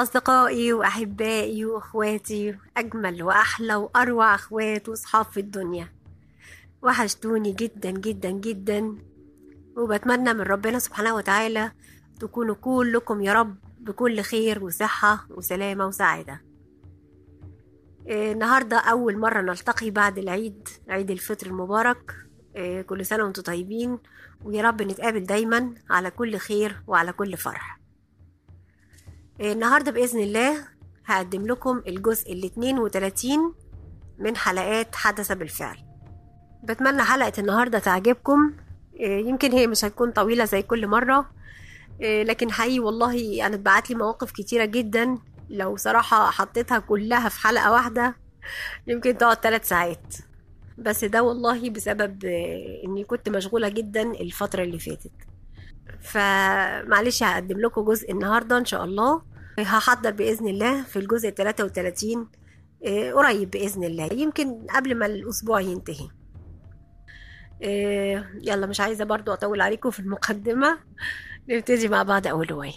أصدقائي وأحبائي وأخواتي أجمل وأحلى وأروع أخوات وأصحاب في الدنيا وحشتوني جدا جدا جدا وبتمنى من ربنا سبحانه وتعالى تكونوا كلكم يا رب بكل خير وصحة وسلامة وسعادة إيه، النهاردة أول مرة نلتقي بعد العيد عيد الفطر المبارك إيه، كل سنة وانتم طيبين ويا رب نتقابل دايما على كل خير وعلى كل فرح إيه، النهاردة بإذن الله هقدم لكم الجزء ال 32 من حلقات حدث بالفعل بتمنى حلقة النهاردة تعجبكم إيه، يمكن هي مش هتكون طويلة زي كل مرة إيه، لكن حقيقي والله أنا اتبعت لي مواقف كتيرة جدا لو صراحة حطيتها كلها في حلقة واحدة يمكن تقعد ثلاث ساعات بس ده والله بسبب آه، اني كنت مشغولة جدا الفترة اللي فاتت فمعلش هقدم لكم جزء النهاردة ان شاء الله هحضر بإذن الله في الجزء 33 آه، قريب بإذن الله يمكن قبل ما الأسبوع ينتهي آه، يلا مش عايزة برضو أطول عليكم في المقدمة نبتدي مع بعض أول رواية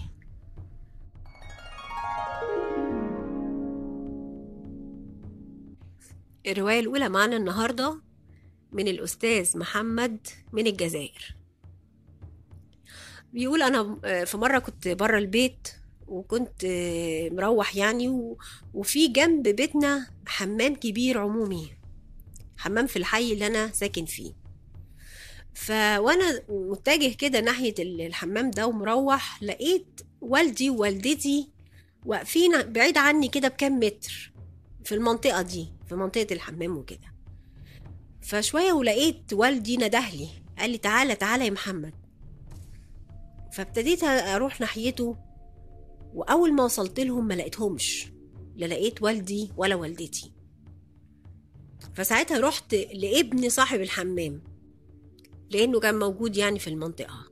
الرواية الأولى معانا النهاردة من الأستاذ محمد من الجزائر بيقول أنا آه، في مرة كنت برا البيت وكنت آه، مروح يعني و- وفي جنب بيتنا حمام كبير عمومي حمام في الحي اللي أنا ساكن فيه ف وانا متجه كده ناحيه ال- الحمام ده ومروح لقيت والدي ووالدتي واقفين بعيد عني كده بكام متر في المنطقه دي في منطقه الحمام وكده فشويه ولقيت والدي ندهلي قال لي تعالى تعالى يا محمد فابتديت اروح ناحيته واول ما وصلت لهم ما لقيتهمش لا لقيت والدي ولا والدتي فساعتها رحت لابن صاحب الحمام لانه كان موجود يعني في المنطقه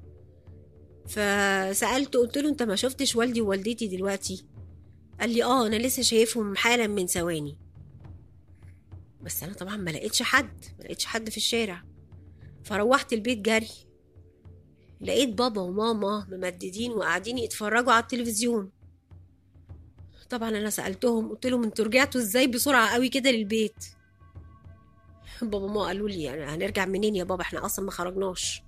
فسالته قلت له انت ما شفتش والدي ووالدتي دلوقتي قال لي اه انا لسه شايفهم حالا من ثواني بس انا طبعا ما لقيتش حد ما لقيتش حد في الشارع فروحت البيت جري لقيت بابا وماما ممددين وقاعدين يتفرجوا على التلفزيون طبعا انا سالتهم قلت لهم انتوا رجعتوا ازاي بسرعه قوي كده للبيت بابا وماما قالوا لي يعني هنرجع منين يا بابا احنا اصلا ما خرجناش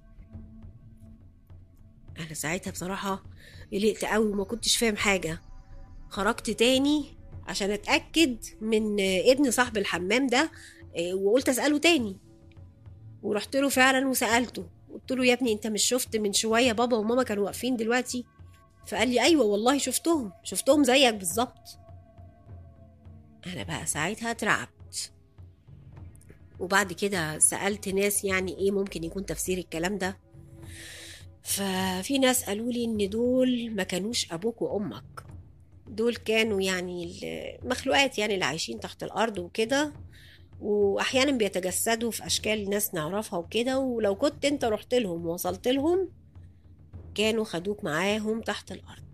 انا ساعتها بصراحه قلقت قوي وما كنتش فاهم حاجه خرجت تاني عشان اتاكد من آه، ابن صاحب الحمام ده آه، وقلت اساله تاني ورحت له فعلا وسالته قلت له يا ابني انت مش شفت من شويه بابا وماما كانوا واقفين دلوقتي فقال لي ايوه والله شفتهم شفتهم زيك بالظبط انا بقى ساعتها اترعبت وبعد كده سألت ناس يعني ايه ممكن يكون تفسير الكلام ده ففي ناس قالوا لي ان دول ما كانوش ابوك وامك دول كانوا يعني المخلوقات يعني اللي عايشين تحت الارض وكده واحيانا بيتجسدوا في اشكال ناس نعرفها وكده ولو كنت انت رحت لهم ووصلت لهم كانوا خدوك معاهم تحت الارض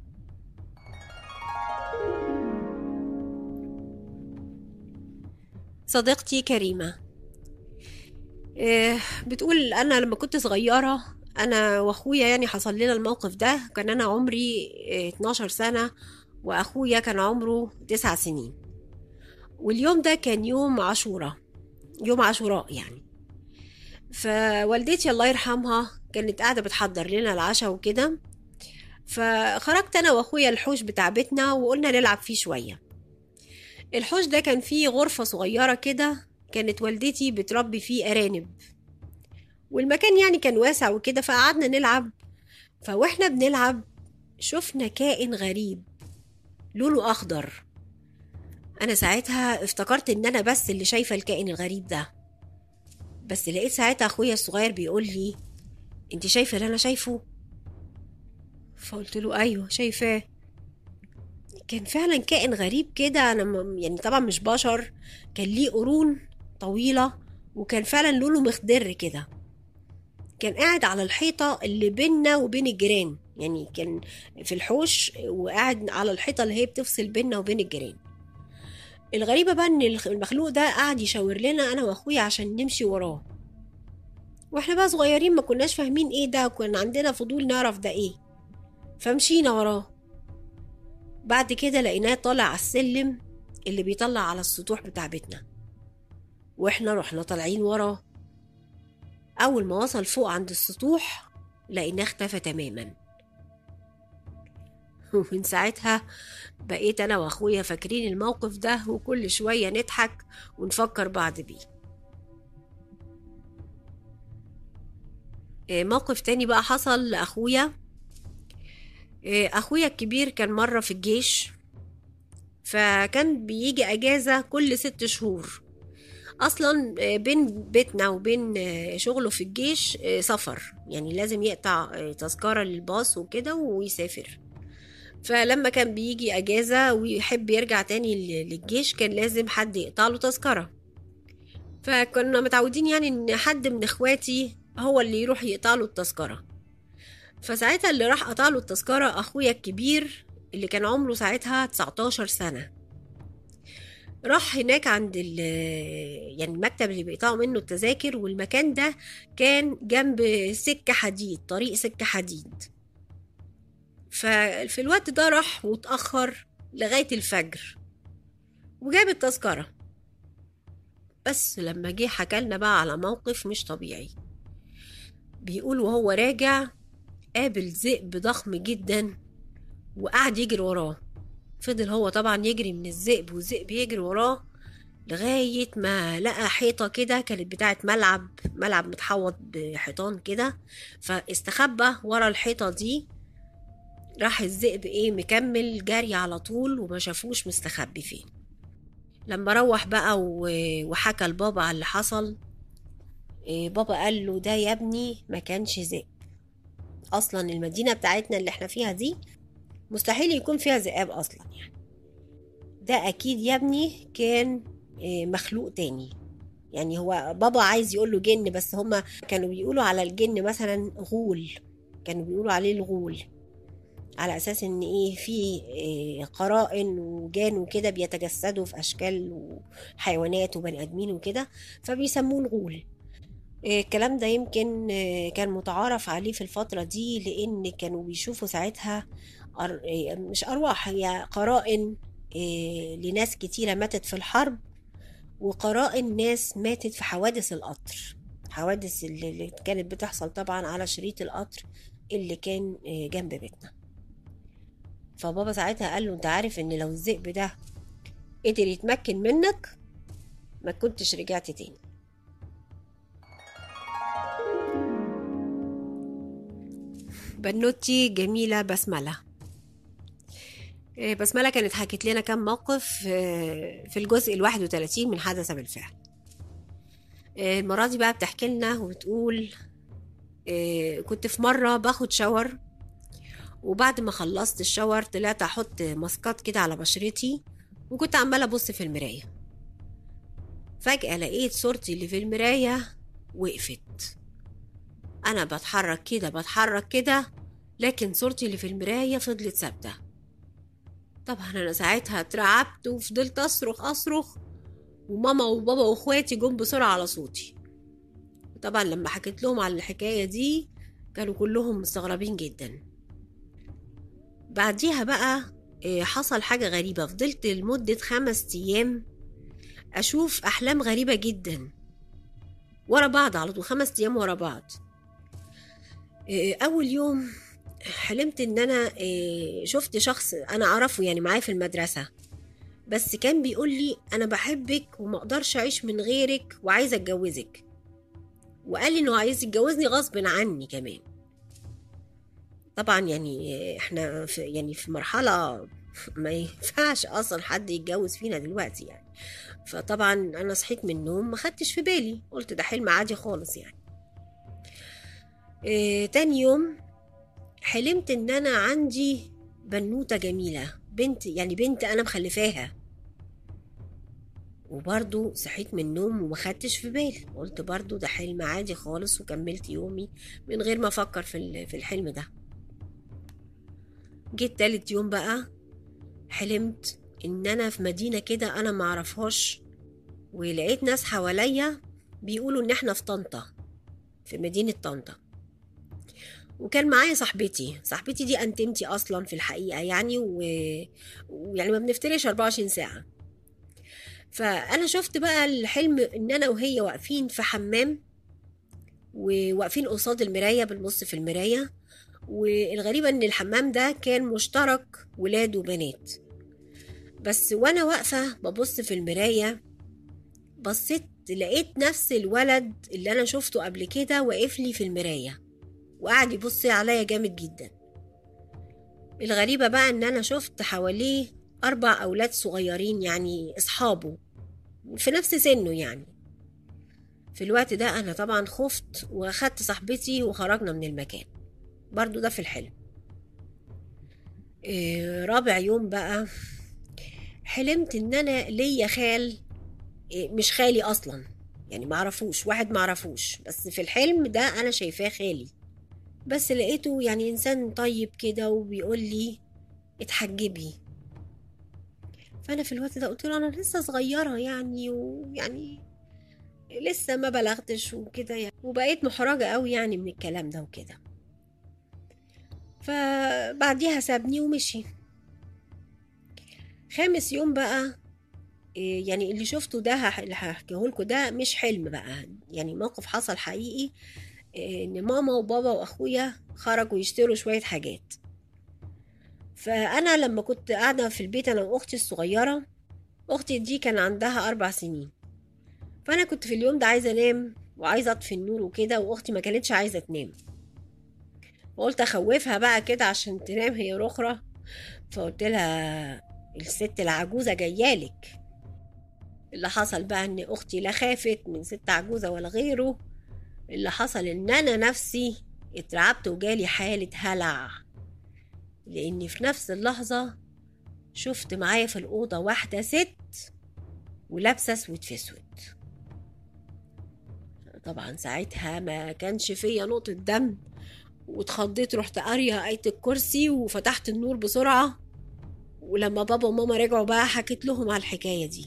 صديقتي كريمه إيه، بتقول انا لما كنت صغيره انا واخويا يعني حصل لنا الموقف ده كان انا عمري إيه، 12 سنه واخويا كان عمره 9 سنين واليوم ده كان يوم عاشوراء يوم عاشوراء يعني فوالدتي الله يرحمها كانت قاعده بتحضر لنا العشاء وكده فخرجت انا واخويا الحوش بتاع بيتنا وقلنا نلعب فيه شويه الحوش ده كان فيه غرفه صغيره كده كانت والدتي بتربي فيه ارانب والمكان يعني كان واسع وكده فقعدنا نلعب فواحنا بنلعب شفنا كائن غريب لونه اخضر انا ساعتها افتكرت ان انا بس اللي شايفه الكائن الغريب ده بس لقيت ساعتها اخويا الصغير بيقول لي انت شايفه اللي انا شايفه فقلت له ايوه شايفاه كان فعلا كائن غريب كده انا م- يعني طبعا مش بشر كان ليه قرون طويله وكان فعلا لونه مخضر كده كان قاعد على الحيطه اللي بيننا وبين الجيران يعني كان في الحوش وقاعد على الحيطه اللي هي بتفصل بيننا وبين الجيران الغريبة بقى ان الخ- المخلوق ده قعد يشاور لنا انا واخويا عشان نمشي وراه واحنا بقى صغيرين ما كناش فاهمين ايه ده وكان عندنا فضول نعرف ده ايه فمشينا وراه بعد كده لقيناه طالع على السلم اللي بيطلع على السطوح بتاع بيتنا واحنا رحنا طالعين وراه اول ما وصل فوق عند السطوح لقيناه اختفى تماما ومن ساعتها بقيت انا واخويا فاكرين الموقف ده وكل شويه نضحك ونفكر بعض بيه آه، موقف تاني بقى حصل لاخويا آه، اخويا الكبير كان مره في الجيش فكان بيجي اجازه كل ست شهور اصلا آه، بين بيتنا وبين آه، شغله في الجيش آه، سفر يعني لازم يقطع آه، تذكره للباص وكده ويسافر فلما كان بيجي اجازه ويحب يرجع تاني ل- للجيش كان لازم حد يقطع له تذكره فكنا متعودين يعني ان حد من اخواتي هو اللي يروح يقطع له التذكره فساعتها اللي راح قطع له التذكره اخويا الكبير اللي كان عمره ساعتها 19 سنه راح هناك عند ال يعني المكتب اللي بيقطعوا منه التذاكر والمكان ده كان جنب سكة حديد طريق سكة حديد ففي الوقت ده راح واتأخر لغاية الفجر وجاب التذكرة بس لما جه حكالنا بقى على موقف مش طبيعي بيقول وهو راجع قابل ذئب ضخم جدا وقعد يجري وراه فضل هو طبعا يجري من الذئب والذئب يجري وراه لغاية ما لقى حيطة كده كانت بتاعة ملعب ملعب متحوط بحيطان كده فاستخبى ورا الحيطة دي راح الذئب ايه مكمل جري على طول وما شافوش مستخبي فين لما روح بقى و- وحكى لبابا على اللي حصل إيه بابا قال له ده يا ابني ما كانش ذئب اصلا المدينة بتاعتنا اللي احنا فيها دي مستحيل يكون فيها ذئاب اصلا يعني ده اكيد يا ابني كان إيه، مخلوق تاني يعني هو بابا عايز يقول له جن بس هما كانوا بيقولوا على الجن مثلا غول كانوا بيقولوا عليه الغول على اساس ان ايه في إيه قرائن وجان وكده بيتجسدوا في اشكال وحيوانات وبني ادمين وكده فبيسموه الغول إيه الكلام ده يمكن إيه كان متعارف عليه في الفترة دي لأن كانوا بيشوفوا ساعتها أر... إيه مش أرواح هي قرائن إيه لناس كتيرة ماتت في الحرب وقرائن ناس ماتت في حوادث القطر حوادث اللي اللي كانت بتحصل طبعا على شريط القطر اللي كان إيه جنب بيتنا فبابا ساعتها قال له انت عارف ان لو الذئب ده قدر يتمكن منك ما كنتش رجعت تاني بنوتي جميلة بسملة إيه، بسملة كانت حكت لنا كم موقف آه، في الجزء الواحد وتلاتين من حدث بالفعل آه، المرة دي بقى بتحكي لنا وبتقول آه، كنت في مرة باخد شاور وبعد ما خلصت الشاور طلعت احط ماسكات كده على بشرتي وكنت عمالة ابص في المراية فجأة لقيت صورتي اللي في المراية وقفت انا بتحرك كده بتحرك كده لكن صورتي اللي في المراية فضلت ثابتة طبعا انا ساعتها اترعبت وفضلت اصرخ اصرخ وماما وبابا واخواتي جم بسرعة على صوتي طبعا لما حكيت لهم على الحكاية دي كانوا كلهم مستغربين جدا بعديها بقى إيه، حصل حاجة غريبة فضلت لمدة خمس أيام أشوف أحلام غريبة جدا ورا بعض على طول خمس أيام ورا بعض إيه، أول يوم حلمت إن أنا إيه، شفت شخص أنا أعرفه يعني معايا في المدرسة بس كان بيقول لي أنا بحبك وما أقدرش أعيش من غيرك وعايز أتجوزك وقال لي إنه عايز يتجوزني غصب عني كمان طبعا يعني احنا في يعني في مرحلة ما ينفعش اصلا حد يتجوز فينا دلوقتي يعني فطبعا انا صحيت من النوم ما خدتش في بالي قلت ده حلم عادي خالص يعني اه تاني يوم حلمت ان انا عندي بنوتة جميلة بنت يعني بنت انا مخلفاها وبرضو صحيت من النوم وما خدتش في بالي قلت برضو ده حلم عادي خالص وكملت يومي من غير ما افكر في ال- في الحلم ده جيت تالت يوم بقى حلمت ان انا في مدينة كده انا معرفهاش ولقيت ناس حواليا بيقولوا ان احنا في طنطا في مدينة طنطا وكان معايا صاحبتي صاحبتي دي انتمتي اصلا في الحقيقه يعني و... ويعني ما بنفترش 24 ساعه فانا شفت بقى الحلم ان انا وهي واقفين في حمام وواقفين قصاد المرايه بنبص في المرايه والغريبه ان الحمام ده كان مشترك ولاد وبنات بس وانا واقفه ببص في المرايه بصيت لقيت نفس الولد اللي انا شفته قبل كده واقف لي في المرايه وقعد يبص عليا جامد جدا الغريبة بقى ان انا شفت حواليه اربع اولاد صغيرين يعني اصحابه في نفس سنه يعني في الوقت ده انا طبعا خفت واخدت صاحبتي وخرجنا من المكان برضو ده في الحلم إيه رابع يوم بقى حلمت ان انا ليا خال إيه مش خالي اصلا يعني معرفوش واحد معرفوش بس في الحلم ده انا شايفاه خالي بس لقيته يعني انسان طيب كده وبيقول لي اتحجبي فانا في الوقت ده قلت له انا لسه صغيره يعني ويعني لسه ما بلغتش وكده يعني وبقيت محرجه قوي يعني من الكلام ده وكده فبعديها سابني ومشي خامس يوم بقى يعني اللي شفته ده اللي هحكيه لكم ده مش حلم بقى يعني موقف حصل حقيقي ان ماما وبابا واخويا خرجوا يشتروا شويه حاجات فانا لما كنت قاعده في البيت انا واختي الصغيره اختي دي كان عندها اربع سنين فانا كنت في اليوم ده عايزه انام وعايزه اطفي النور وكده واختي ما كانتش عايزه تنام وقلت اخوفها بقى كده عشان تنام هي الاخرى فقلت لها الست العجوزه جايالك اللي حصل بقى ان اختي لا خافت من ست عجوزه ولا غيره اللي حصل ان انا نفسي اترعبت وجالي حالة هلع لاني في نفس اللحظة شفت معايا في الأوضة واحدة ست ولابسة اسود في اسود طبعا ساعتها ما كانش فيا نقطة دم واتخضيت رحت قارية آية الكرسي وفتحت النور بسرعة ولما بابا وماما رجعوا بقى حكيت لهم على الحكاية دي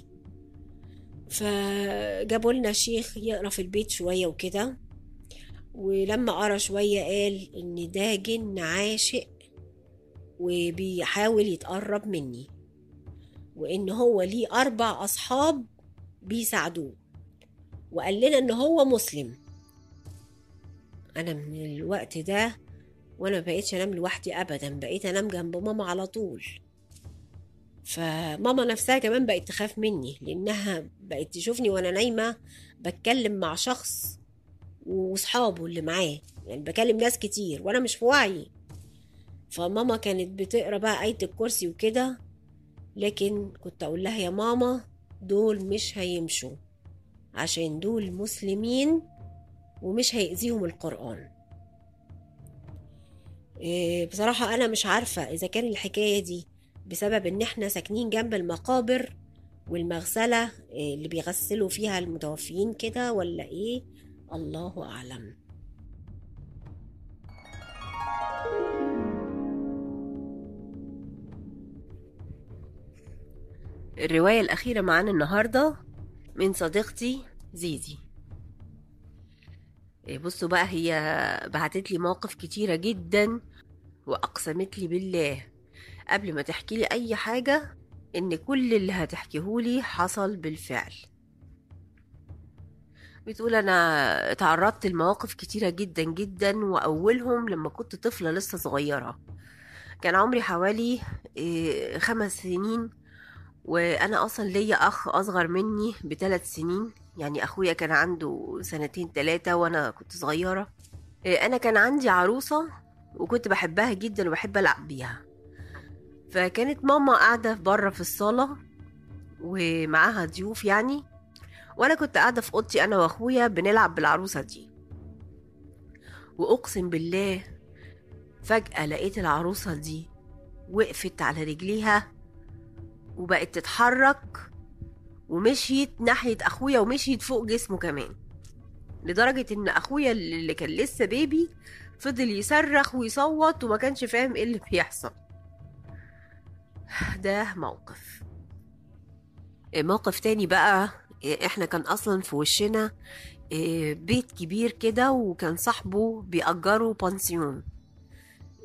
فجابوا لنا شيخ يقرا في البيت شوية وكده ولما قرا شوية قال إن ده جن عاشق وبيحاول يتقرب مني وإن هو ليه أربع أصحاب بيساعدوه وقال لنا إن هو مسلم أنا من الوقت ده وأنا مبقيتش أنام لوحدي أبدا بقيت أنام جنب ماما على طول فماما نفسها كمان بقت تخاف مني لأنها بقت تشوفني وأنا نايمة بتكلم مع شخص وصحابه اللي معاه يعني بكلم ناس كتير وانا مش في وعي فماما كانت بتقرا بقى آية الكرسي وكده لكن كنت اقول لها يا ماما دول مش هيمشوا عشان دول مسلمين ومش هيأذيهم القرآن إيه بصراحة أنا مش عارفة إذا كان الحكاية دي بسبب إن إحنا ساكنين جنب المقابر والمغسلة إيه اللي بيغسلوا فيها المتوفيين كده ولا إيه الله أعلم الرواية الأخيرة معانا النهاردة من صديقتي زيزي بصوا بقى هي بعتت لي مواقف كتيرة جدا وأقسمت لي بالله قبل ما تحكي لي أي حاجة إن كل اللي هتحكيهولي حصل بالفعل بتقول انا اتعرضت لمواقف كتيرة جدا جدا واولهم لما كنت طفلة لسه صغيرة كان عمري حوالي خمس سنين وانا اصلا ليا اخ اصغر مني بثلاث سنين يعني اخويا كان عنده سنتين ثلاثة وانا كنت صغيرة انا كان عندي عروسة وكنت بحبها جدا وبحب العب بيها فكانت ماما قاعدة بره في الصالة ومعاها ضيوف يعني وانا كنت قاعده في اوضتي انا واخويا بنلعب بالعروسه دي واقسم بالله فجاه لقيت العروسه دي وقفت على رجليها وبقت تتحرك ومشيت ناحيه اخويا ومشيت فوق جسمه كمان لدرجه ان اخويا اللي كان لسه بيبي فضل يصرخ ويصوت وما كانش فاهم ايه اللي بيحصل ده موقف موقف تاني بقى احنا كان اصلا في وشنا بيت كبير كده وكان صاحبه بيأجره بانسيون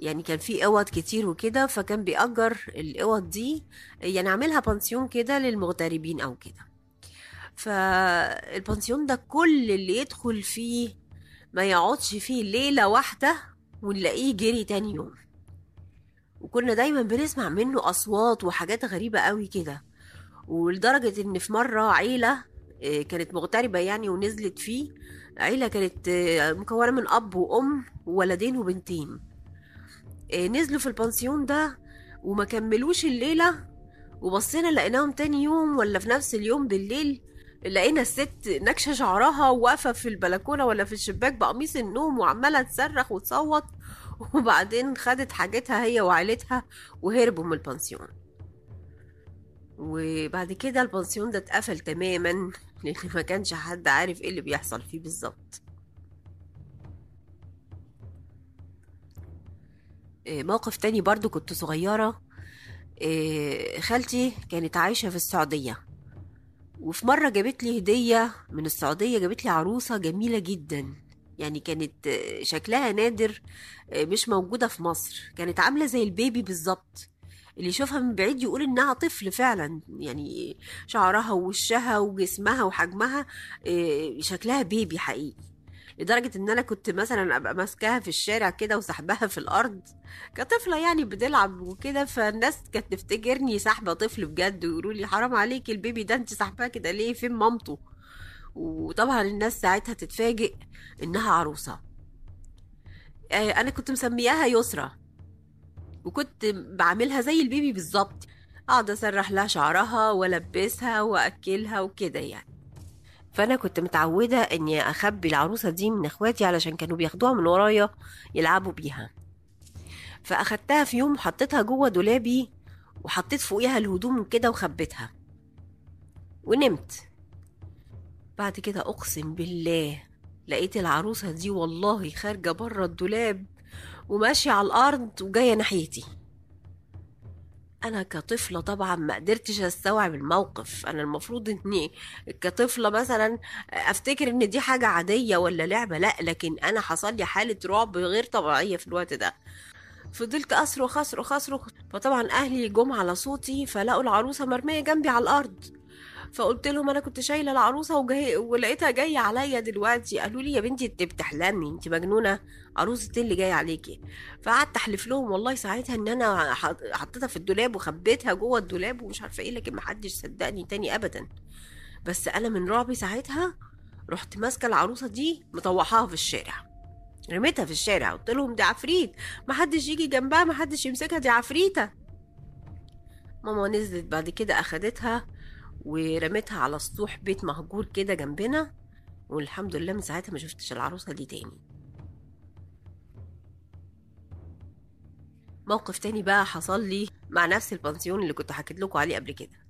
يعني كان في اوض كتير وكده فكان بيأجر الاوض دي يعني عاملها بانسيون كده للمغتربين او كده فالبانسيون ده كل اللي يدخل فيه ما يقعدش فيه ليلة واحدة ونلاقيه جري تاني يوم وكنا دايما بنسمع منه أصوات وحاجات غريبة قوي كده ولدرجة إن في مرة عيلة آه، كانت مغتربة يعني ونزلت فيه عيلة كانت آه، مكونة من أب وأم وولدين وبنتين آه، نزلوا في البنسيون ده وما كملوش الليلة وبصينا لقيناهم تاني يوم ولا في نفس اليوم بالليل لقينا الست نكشة شعرها واقفة في البلكونة ولا في الشباك بقميص النوم وعمالة تصرخ وتصوت وبعدين خدت حاجتها هي وعيلتها وهربوا من البنسيون وبعد كده البنسيون ده اتقفل تماما لان ما كانش حد عارف ايه اللي بيحصل فيه بالظبط إيه، موقف تاني برضو كنت صغيرة إيه، خالتي كانت عايشة في السعودية وفي مرة جابت لي هدية من السعودية جابت لي عروسة جميلة جدا يعني كانت آه، شكلها نادر آه، مش موجودة في مصر كانت عاملة زي البيبي بالظبط اللي يشوفها من بعيد يقول انها طفل فعلا يعني شعرها ووشها وجسمها وحجمها آه، شكلها بيبي حقيقي لدرجة ان انا كنت مثلا ابقى ماسكاها في الشارع كده وسحبها في الارض كطفلة يعني بتلعب وكده فالناس كانت تفتكرني ساحبة طفل بجد ويقولوا لي حرام عليك البيبي ده انت سحباه كده ليه فين مامته وطبعا الناس ساعتها تتفاجئ انها عروسة آه، انا كنت مسمياها يسرى وكنت بعملها زي البيبي بالظبط اقعد اسرح لها شعرها والبسها واكلها وكده يعني فانا كنت متعوده اني اخبي العروسه دي من اخواتي علشان كانوا بياخدوها من ورايا يلعبوا بيها فاخدتها في يوم وحطيتها جوه دولابي وحطيت فوقيها الهدوم كده وخبيتها ونمت بعد كده اقسم بالله لقيت العروسه دي والله خارجه بره الدولاب وماشيه على الارض وجايه ناحيتي انا كطفله طبعا ما قدرتش استوعب الموقف انا المفروض اني كطفله مثلا افتكر ان دي حاجه عاديه ولا لعبه لا لكن انا حصل لي حاله رعب غير طبيعيه في الوقت ده فضلت اصرخ اصرخ اصرخ فطبعا اهلي جم على صوتي فلقوا العروسه مرميه جنبي على الارض فقلت لهم انا كنت شايله العروسه وجاي ولقيتها جايه عليا دلوقتي قالوا لي يا بنتي انت بتحلمي انت مجنونه عروسه إيه اللي جايه عليكي فقعدت احلف لهم والله ساعتها ان انا حط- حطيتها في الدولاب وخبيتها جوه الدولاب ومش عارفه ايه لكن محدش صدقني تاني ابدا بس انا من رعبي ساعتها رحت ماسكه العروسه دي مطوحاها في الشارع رميتها في الشارع قلت لهم دي عفريت محدش يجي جنبها محدش يمسكها دي عفريته ماما نزلت بعد كده اخدتها ورميتها على سطوح بيت مهجور كده جنبنا والحمد لله من ساعتها ما شفتش العروسة دي تاني موقف تاني بقى حصل لي مع نفس البنسيون اللي كنت حكيت لكم عليه قبل كده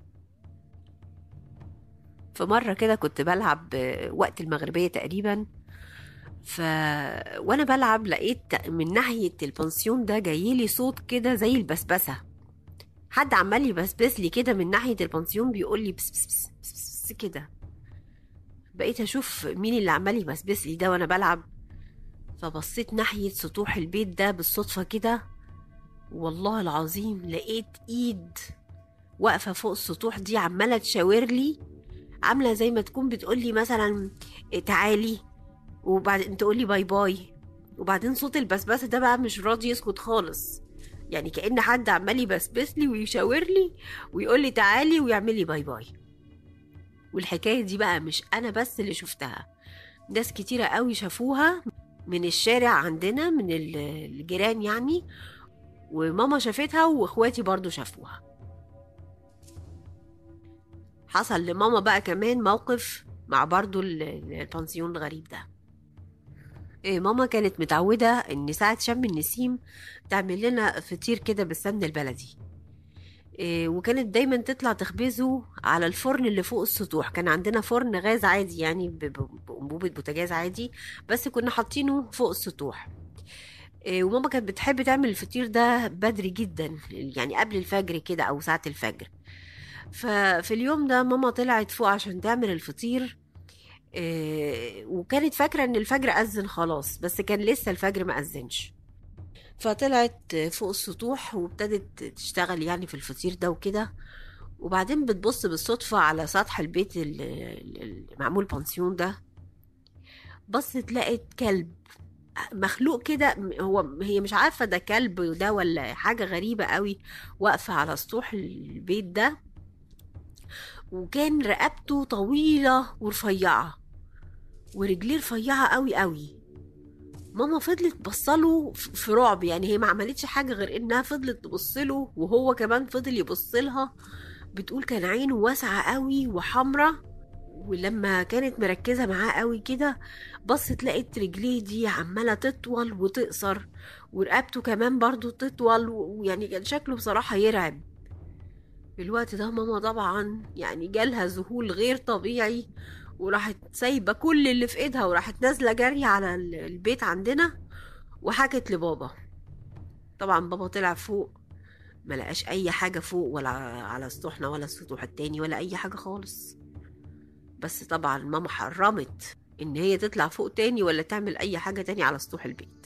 في مرة كده كنت بلعب آه، وقت المغربية تقريبا ف وانا بلعب لقيت من ناحية البنسيون ده جايلي صوت كده زي البسبسة حد عمال يبسبس لي كده من ناحية البنسيون بيقول لي بس بس بس, بس, بس كده بقيت اشوف مين اللي عمال يبسبس لي ده وانا بلعب فبصيت ناحية سطوح البيت ده بالصدفة كده والله العظيم لقيت ايد واقفة فوق السطوح دي عمالة تشاور لي عاملة زي ما تكون بتقولي مثلا إيه تعالي وبعدين تقولي باي باي وبعدين صوت البسبسة ده بقى مش راضي يسكت خالص يعني كأن حد عمال يبسبس لي ويشاور لي ويقول لي تعالي ويعمل لي باي باي والحكاية دي بقى مش أنا بس اللي شفتها ناس كتيرة قوي شافوها من الشارع عندنا من ال- الجيران يعني وماما شافتها واخواتي برضو شافوها حصل لماما بقى كمان موقف مع برضو ال- ال- البنسيون الغريب ده إيه ماما كانت متعودة إن ساعة شم النسيم تعمل لنا فطير كده بالسمنة البلدي إيه وكانت دايما تطلع تخبزه على الفرن اللي فوق السطوح كان عندنا فرن غاز عادي يعني ب- ب- بأنبوبة بوتاجاز عادي بس كنا حاطينه فوق السطوح إيه وماما كانت بتحب تعمل الفطير ده بدري جدا يعني قبل الفجر كده أو ساعة الفجر ففي اليوم ده ماما طلعت فوق عشان تعمل الفطير إيه، وكانت فاكرة ان الفجر أذن خلاص بس كان لسه الفجر ما أذنش فطلعت فوق السطوح وابتدت تشتغل يعني في الفطير ده وكده وبعدين بتبص بالصدفة على سطح البيت ال- ال- المعمول بانسيون ده بصت لقت كلب مخلوق كده هو هي مش عارفة ده كلب ده ولا حاجة غريبة قوي واقفة على سطوح البيت ده وكان رقبته طويلة ورفيعة ورجليه رفيعة قوي قوي ماما فضلت بصله ف- في رعب يعني هي ما عملتش حاجة غير انها فضلت تبصله وهو كمان فضل يبصلها بتقول كان عينه واسعة قوي وحمرة ولما كانت مركزة معاه قوي كده بصت لقت رجليه دي عمالة تطول وتقصر ورقبته كمان برضو تطول و- ويعني كان شكله بصراحة يرعب في الوقت ده ماما طبعا يعني جالها ذهول غير طبيعي وراحت سايبة كل اللي في ايدها وراحت نازلة جري على ال- البيت عندنا وحكت لبابا طبعا بابا طلع فوق ما لقاش اي حاجة فوق ولا على سطوحنا ولا السطوح التاني ولا اي حاجة خالص بس طبعا ماما حرمت ان هي تطلع فوق تاني ولا تعمل اي حاجة تاني على سطوح البيت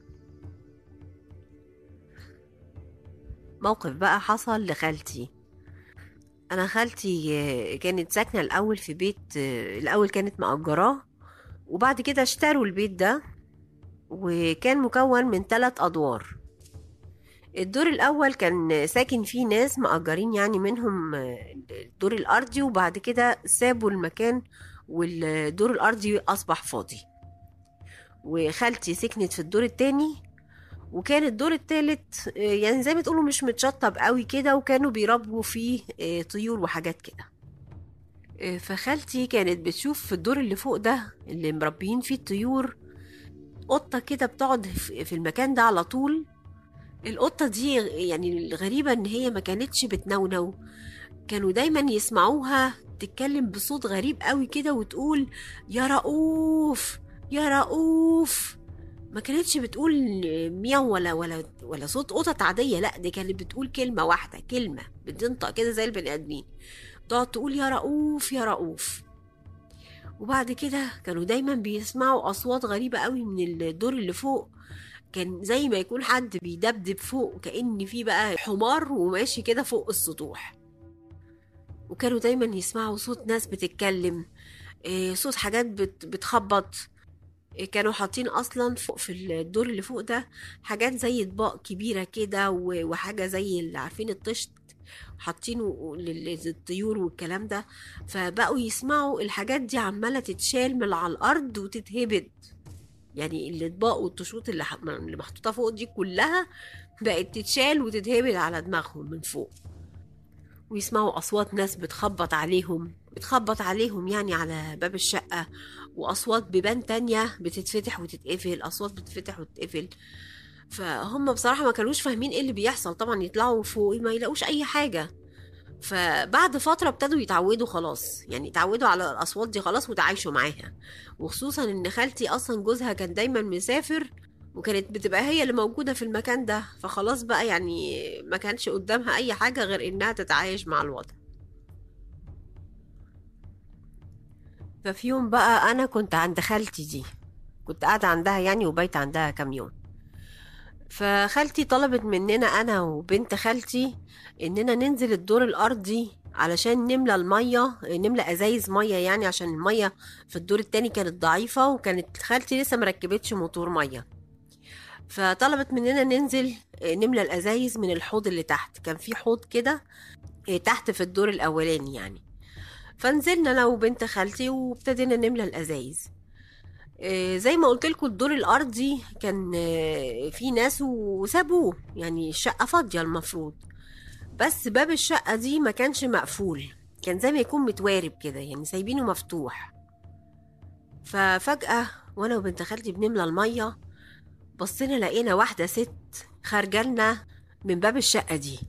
موقف بقى حصل لخالتي انا خالتي آه، كانت ساكنة الاول في بيت آه، الاول كانت مأجراه وبعد كده اشتروا البيت ده وكان مكون من ثلاث ادوار الدور الاول كان ساكن فيه ناس مأجرين يعني منهم آه، الدور الارضي وبعد كده سابوا المكان والدور الارضي اصبح فاضي وخالتي سكنت في الدور التاني وكان الدور التالت آه، يعني زي ما تقولوا مش متشطب قوي كده وكانوا بيربوا فيه آه، طيور وحاجات كده آه، فخالتي كانت بتشوف في الدور اللي فوق ده اللي مربيين فيه الطيور قطة كده بتقعد في في المكان ده على طول القطة دي يعني الغريبة ان هي ما كانتش بتنونو كانوا دايما يسمعوها تتكلم بصوت غريب قوي كده وتقول يا رؤوف يا رؤوف ما كانتش بتقول مياو ولا ولا ولا صوت قطط عادية لا دي كانت بتقول كلمة واحدة كلمة بتنطق كده زي البني آدمين تقعد تقول يا رؤوف يا رؤوف وبعد كده كانوا دايما بيسمعوا أصوات غريبة قوي من الدور اللي فوق كان زي ما يكون حد بيدبدب فوق كأن في بقى حمار وماشي كده فوق السطوح وكانوا دايما يسمعوا صوت ناس بتتكلم إيه، صوت حاجات بت- بتخبط إيه، كانوا حاطين اصلا فوق في الدور اللي فوق ده حاجات زي اطباق كبيره كده و- وحاجه زي اللي عارفين الطشت حاطينه لل- للطيور والكلام ده فبقوا يسمعوا الحاجات دي عماله تتشال من على الارض وتتهبد يعني الاطباق والطشوط اللي ح- اللي محطوطه فوق دي كلها بقت تتشال وتتهبد على دماغهم من فوق ويسمعوا أصوات ناس بتخبط عليهم بتخبط عليهم يعني على باب الشقة وأصوات بيبان تانية بتتفتح وتتقفل أصوات بتتفتح وتتقفل فهم بصراحة ما كانوش فاهمين ايه اللي بيحصل طبعا يطلعوا فوق ما يلاقوش أي حاجة فبعد فترة ابتدوا يتعودوا خلاص يعني يتعودوا على الأصوات دي خلاص وتعايشوا معاها وخصوصا إن خالتي أصلا جوزها كان دايما مسافر وكانت بتبقى هي اللي موجودة في المكان ده فخلاص بقى يعني ما كانش قدامها أي حاجة غير إنها تتعايش مع الوضع ففي يوم بقى أنا كنت عند خالتي دي كنت قاعدة عندها يعني وبيت عندها كام يوم فخالتي طلبت مننا أنا وبنت خالتي إننا ننزل الدور الأرضي علشان نملى المية نملى أزايز مية يعني عشان المية في الدور التاني كانت ضعيفة وكانت خالتي لسه مركبتش موتور مية فطلبت مننا ننزل آه، نملى الازايز من الحوض اللي تحت كان في حوض كده آه، تحت في الدور الاولاني يعني فنزلنا انا وبنت خالتي وابتدينا نملى الازايز آه، زي ما قلت لكم الدور الارضي كان آه، في ناس وسابوه يعني الشقه فاضيه المفروض بس باب الشقه دي ما كانش مقفول كان زي ما يكون متوارب كده يعني سايبينه مفتوح ففجاه وانا وبنت خالتي بنملى الميه بصينا لقينا واحدة ست خارجالنا من باب الشقة دي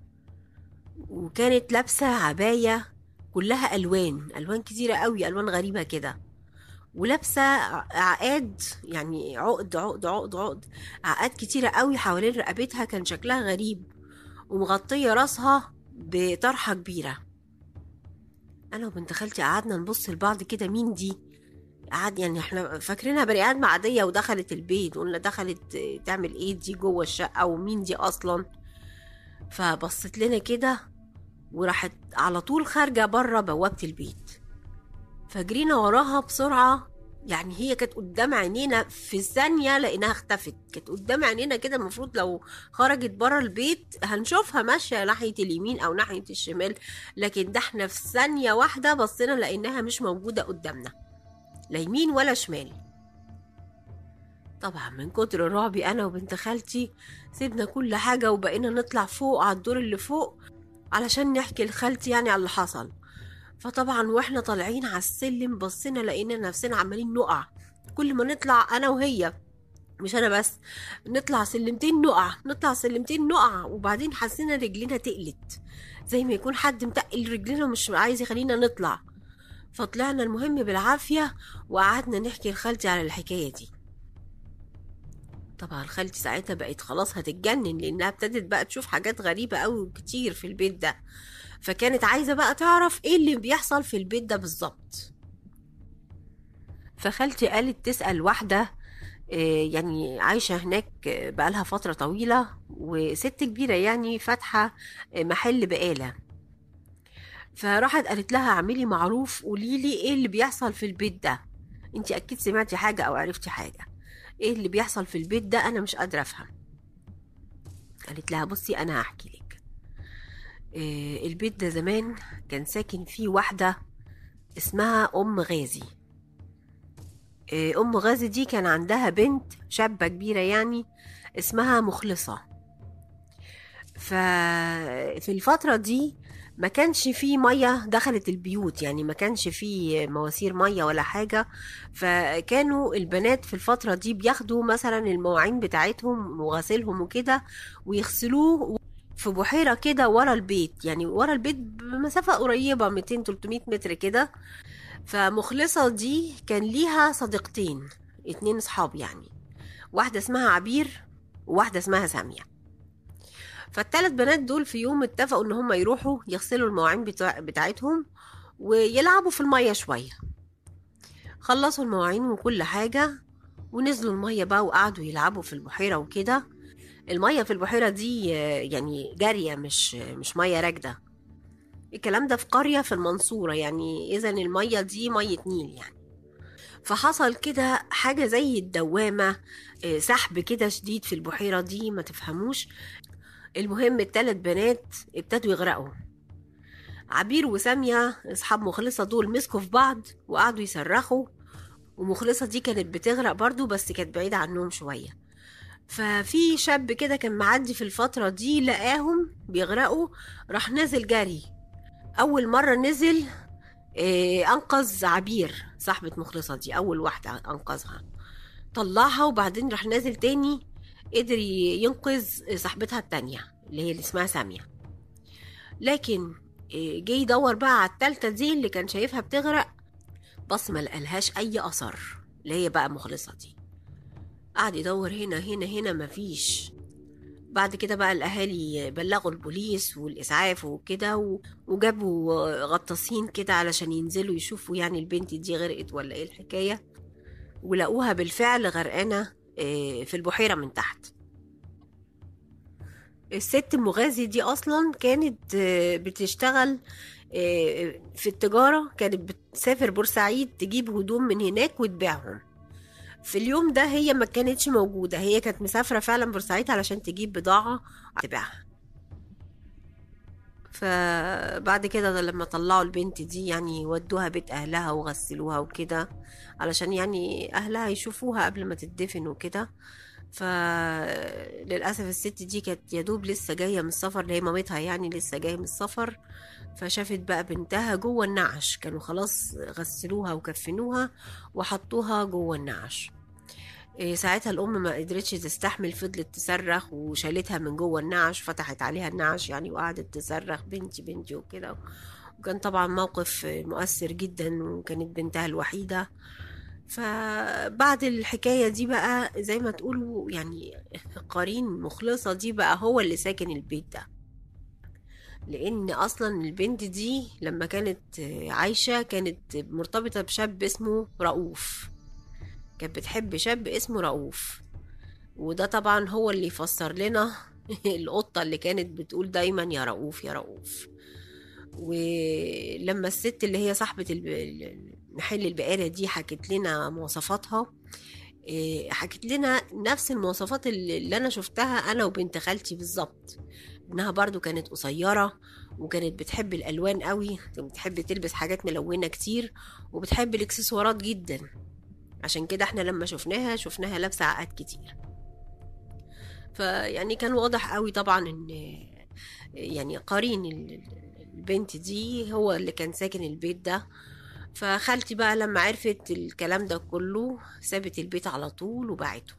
وكانت لابسة عباية كلها ألوان ألوان كتيرة قوي ألوان غريبة كده ولابسة ع- عقاد يعني عقد عقد عقد عقد عقاد كتيرة قوي حوالين رقبتها كان شكلها غريب ومغطية راسها بطرحة كبيرة أنا وبنت خالتي قعدنا نبص لبعض كده مين دي قعد يعني احنا فاكرينها بني ادم عاديه ودخلت البيت قلنا دخلت تعمل ايه دي جوه الشقه ومين دي اصلا فبصت لنا كده وراحت على طول خارجه بره بوابه البيت فجرينا وراها بسرعه يعني هي كانت قدام عينينا في ثانية لقيناها اختفت كانت قدام عينينا كده المفروض لو خرجت بره البيت هنشوفها ماشية ناحية اليمين أو ناحية الشمال لكن ده احنا في ثانية واحدة بصينا لقيناها مش موجودة قدامنا لا يمين ولا شمال طبعا من كتر رعبي أنا وبنت خالتي سيبنا كل حاجة وبقينا نطلع فوق على الدور اللي فوق علشان نحكي لخالتي يعني على اللي حصل فطبعا واحنا طالعين على السلم بصينا لقينا نفسنا عمالين نقع كل ما نطلع انا وهي مش انا بس نطلع سلمتين نقع نطلع سلمتين نقع وبعدين حسينا رجلنا تقلت زي ما يكون حد متقل رجلنا ومش عايز يخلينا نطلع فطلعنا المهم بالعافية وقعدنا نحكي لخالتي على الحكاية دي طبعا خالتي ساعتها بقت خلاص هتتجنن لانها ابتدت بقى تشوف حاجات غريبة قوي كتير في البيت ده فكانت عايزة بقى تعرف ايه اللي بيحصل في البيت ده بالظبط فخالتي قالت تسأل واحدة آه، يعني عايشة هناك آه، بقالها فترة طويلة وست كبيرة يعني فاتحة آه، محل بقالة فراحت قالت لها اعملي معروف قوليلي ايه اللي بيحصل في البيت ده انتي اكيد سمعتي حاجة او عرفتي حاجة ايه اللي بيحصل في البيت ده انا مش قادرة افهم قالت لها بصي انا هحكي لك إيه البيت ده زمان كان ساكن فيه واحدة اسمها ام غازي إيه ام غازي دي كان عندها بنت شابة كبيرة يعني اسمها مخلصة ففي الفترة دي ما كانش فيه مية دخلت البيوت يعني ما كانش فيه مواسير مية ولا حاجة فكانوا البنات في الفترة دي بياخدوا مثلا المواعين بتاعتهم وغسيلهم وكده ويغسلوه في بحيرة كده ورا البيت يعني ورا البيت بمسافة قريبة 200 300 متر كده فمخلصة دي كان ليها صديقتين اتنين صحاب يعني واحدة اسمها عبير وواحدة اسمها سامية فالتلات بنات دول في يوم اتفقوا ان هم يروحوا يغسلوا المواعين بتاع بتاعتهم ويلعبوا في المية شوية خلصوا المواعين وكل حاجة ونزلوا المية بقى وقعدوا يلعبوا في البحيرة وكده المية في البحيرة دي آه، يعني جارية مش مش مية راكدة الكلام ده في قرية في المنصورة يعني إذا المية دي مية نيل يعني فحصل كده حاجة زي الدوامة آه، سحب كده شديد في البحيرة دي ما تفهموش المهم التلات بنات ابتدوا يغرقوا عبير وسامية أصحاب مخلصة دول مسكوا في بعض وقعدوا يصرخوا ومخلصة دي كانت بتغرق برضو بس كانت بعيدة عنهم شوية ففي شاب كده كان معدي في الفترة دي لقاهم بيغرقوا راح نازل جري أول مرة نزل آه، أنقذ عبير صاحبة مخلصة دي أول واحدة أنقذها طلعها وبعدين راح نازل تاني قدر ي- ينقذ صاحبتها التانية اللي هي اللي اسمها سامية لكن آه، جه يدور بقى على التالتة دي اللي كان شايفها بتغرق بس ما لقالهاش أي أثر اللي هي بقى مخلصة دي قعد يدور هنا هنا هنا مفيش بعد كده بقى الأهالي بلغوا البوليس والإسعاف وكده و- وجابوا غطاسين كده علشان ينزلوا يشوفوا يعني البنت دي غرقت ولا ايه الحكاية ولقوها بالفعل غرقانة آه، في البحيرة من تحت الست مغازي دي أصلا كانت آه، بتشتغل آه، في التجارة كانت بتسافر بورسعيد تجيب هدوم من هناك وتبيعهم في اليوم ده هي ما كانتش موجودة هي كانت مسافرة فعلا بورسعيد علشان تجيب بضاعة تبيعها فبعد كده لما طلعوا البنت دي يعني ودوها بيت أهلها وغسلوها وكده علشان يعني أهلها يشوفوها قبل ما تدفن وكده فللأسف الست دي كانت يدوب لسه جاية من السفر اللي هي مامتها يعني لسه جاية من السفر فشافت بقى بنتها جوه النعش كانوا خلاص غسلوها وكفنوها وحطوها جوه النعش إيه، ساعتها الأم ما قدرتش تستحمل فضلت تصرخ وشالتها من جوه النعش فتحت عليها النعش يعني وقعدت تصرخ بنتي بنتي وكده وكان طبعا موقف مؤثر جدا وكانت بنتها الوحيدة فبعد الحكاية دي بقى زي ما تقولوا يعني قرين مخلصة دي بقى هو اللي ساكن البيت ده لان اصلا البنت دي لما كانت عايشة كانت مرتبطة بشاب اسمه رؤوف كانت بتحب شاب اسمه رؤوف وده طبعا هو اللي يفسر لنا القطة اللي كانت بتقول دايما يا رؤوف يا رؤوف ولما الست اللي هي صاحبة الب- محل البقالة دي حكت لنا مواصفاتها إيه، حكت لنا نفس المواصفات اللي اللي انا شفتها انا وبنت خالتي بالظبط انها برضو كانت قصيرة وكانت بتحب الالوان قوي بتحب تلبس حاجات ملونة كتير وبتحب الاكسسوارات جدا عشان كده احنا لما شفناها شفناها لابسة عقد كتير فيعني كان واضح قوي طبعا ان يعني قرين ال- ال- البنت دي هو اللي كان ساكن البيت ده فخالتي بقى لما عرفت الكلام ده كله سابت البيت على طول وبعته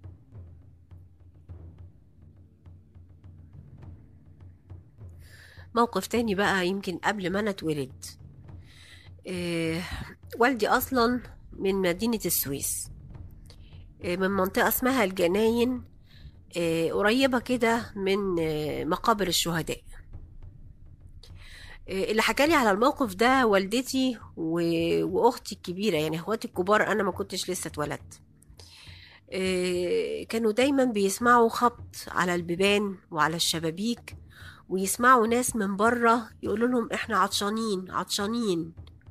موقف تاني بقى يمكن قبل ما انا اتولد إيه والدي اصلا من مدينة السويس إيه من منطقة اسمها الجناين إيه قريبة كده من إيه مقابر الشهداء إيه اللي حكالي على الموقف ده والدتي و... واختي الكبيرة يعني اخواتي الكبار انا ما كنتش لسه اتولدت إيه كانوا دايما بيسمعوا خبط على البيبان وعلى الشبابيك ويسمعوا ناس من بره يقولوا لهم احنا عطشانين عطشانين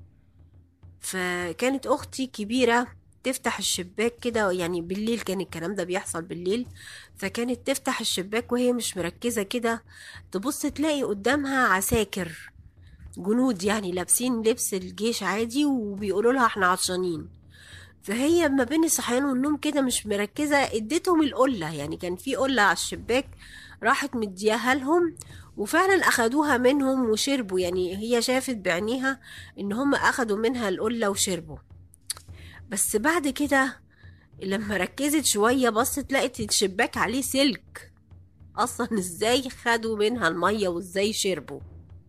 فكانت اختي كبيرة تفتح الشباك كده يعني بالليل كان الكلام ده بيحصل بالليل فكانت تفتح الشباك وهي مش مركزة كده تبص تلاقي قدامها عساكر جنود يعني لابسين لبس الجيش عادي وبيقولوا لها احنا عطشانين فهي ما بين الصحيان والنوم كده مش مركزة اديتهم القلة يعني كان في قلة على الشباك راحت مدياها لهم وفعلا اخدوها منهم وشربوا يعني هي شافت بعينيها ان هم اخدوا منها القلة وشربوا بس بعد كده لما ركزت شوية بصت لقت الشباك عليه سلك اصلا ازاي خدوا منها المية وازاي شربوا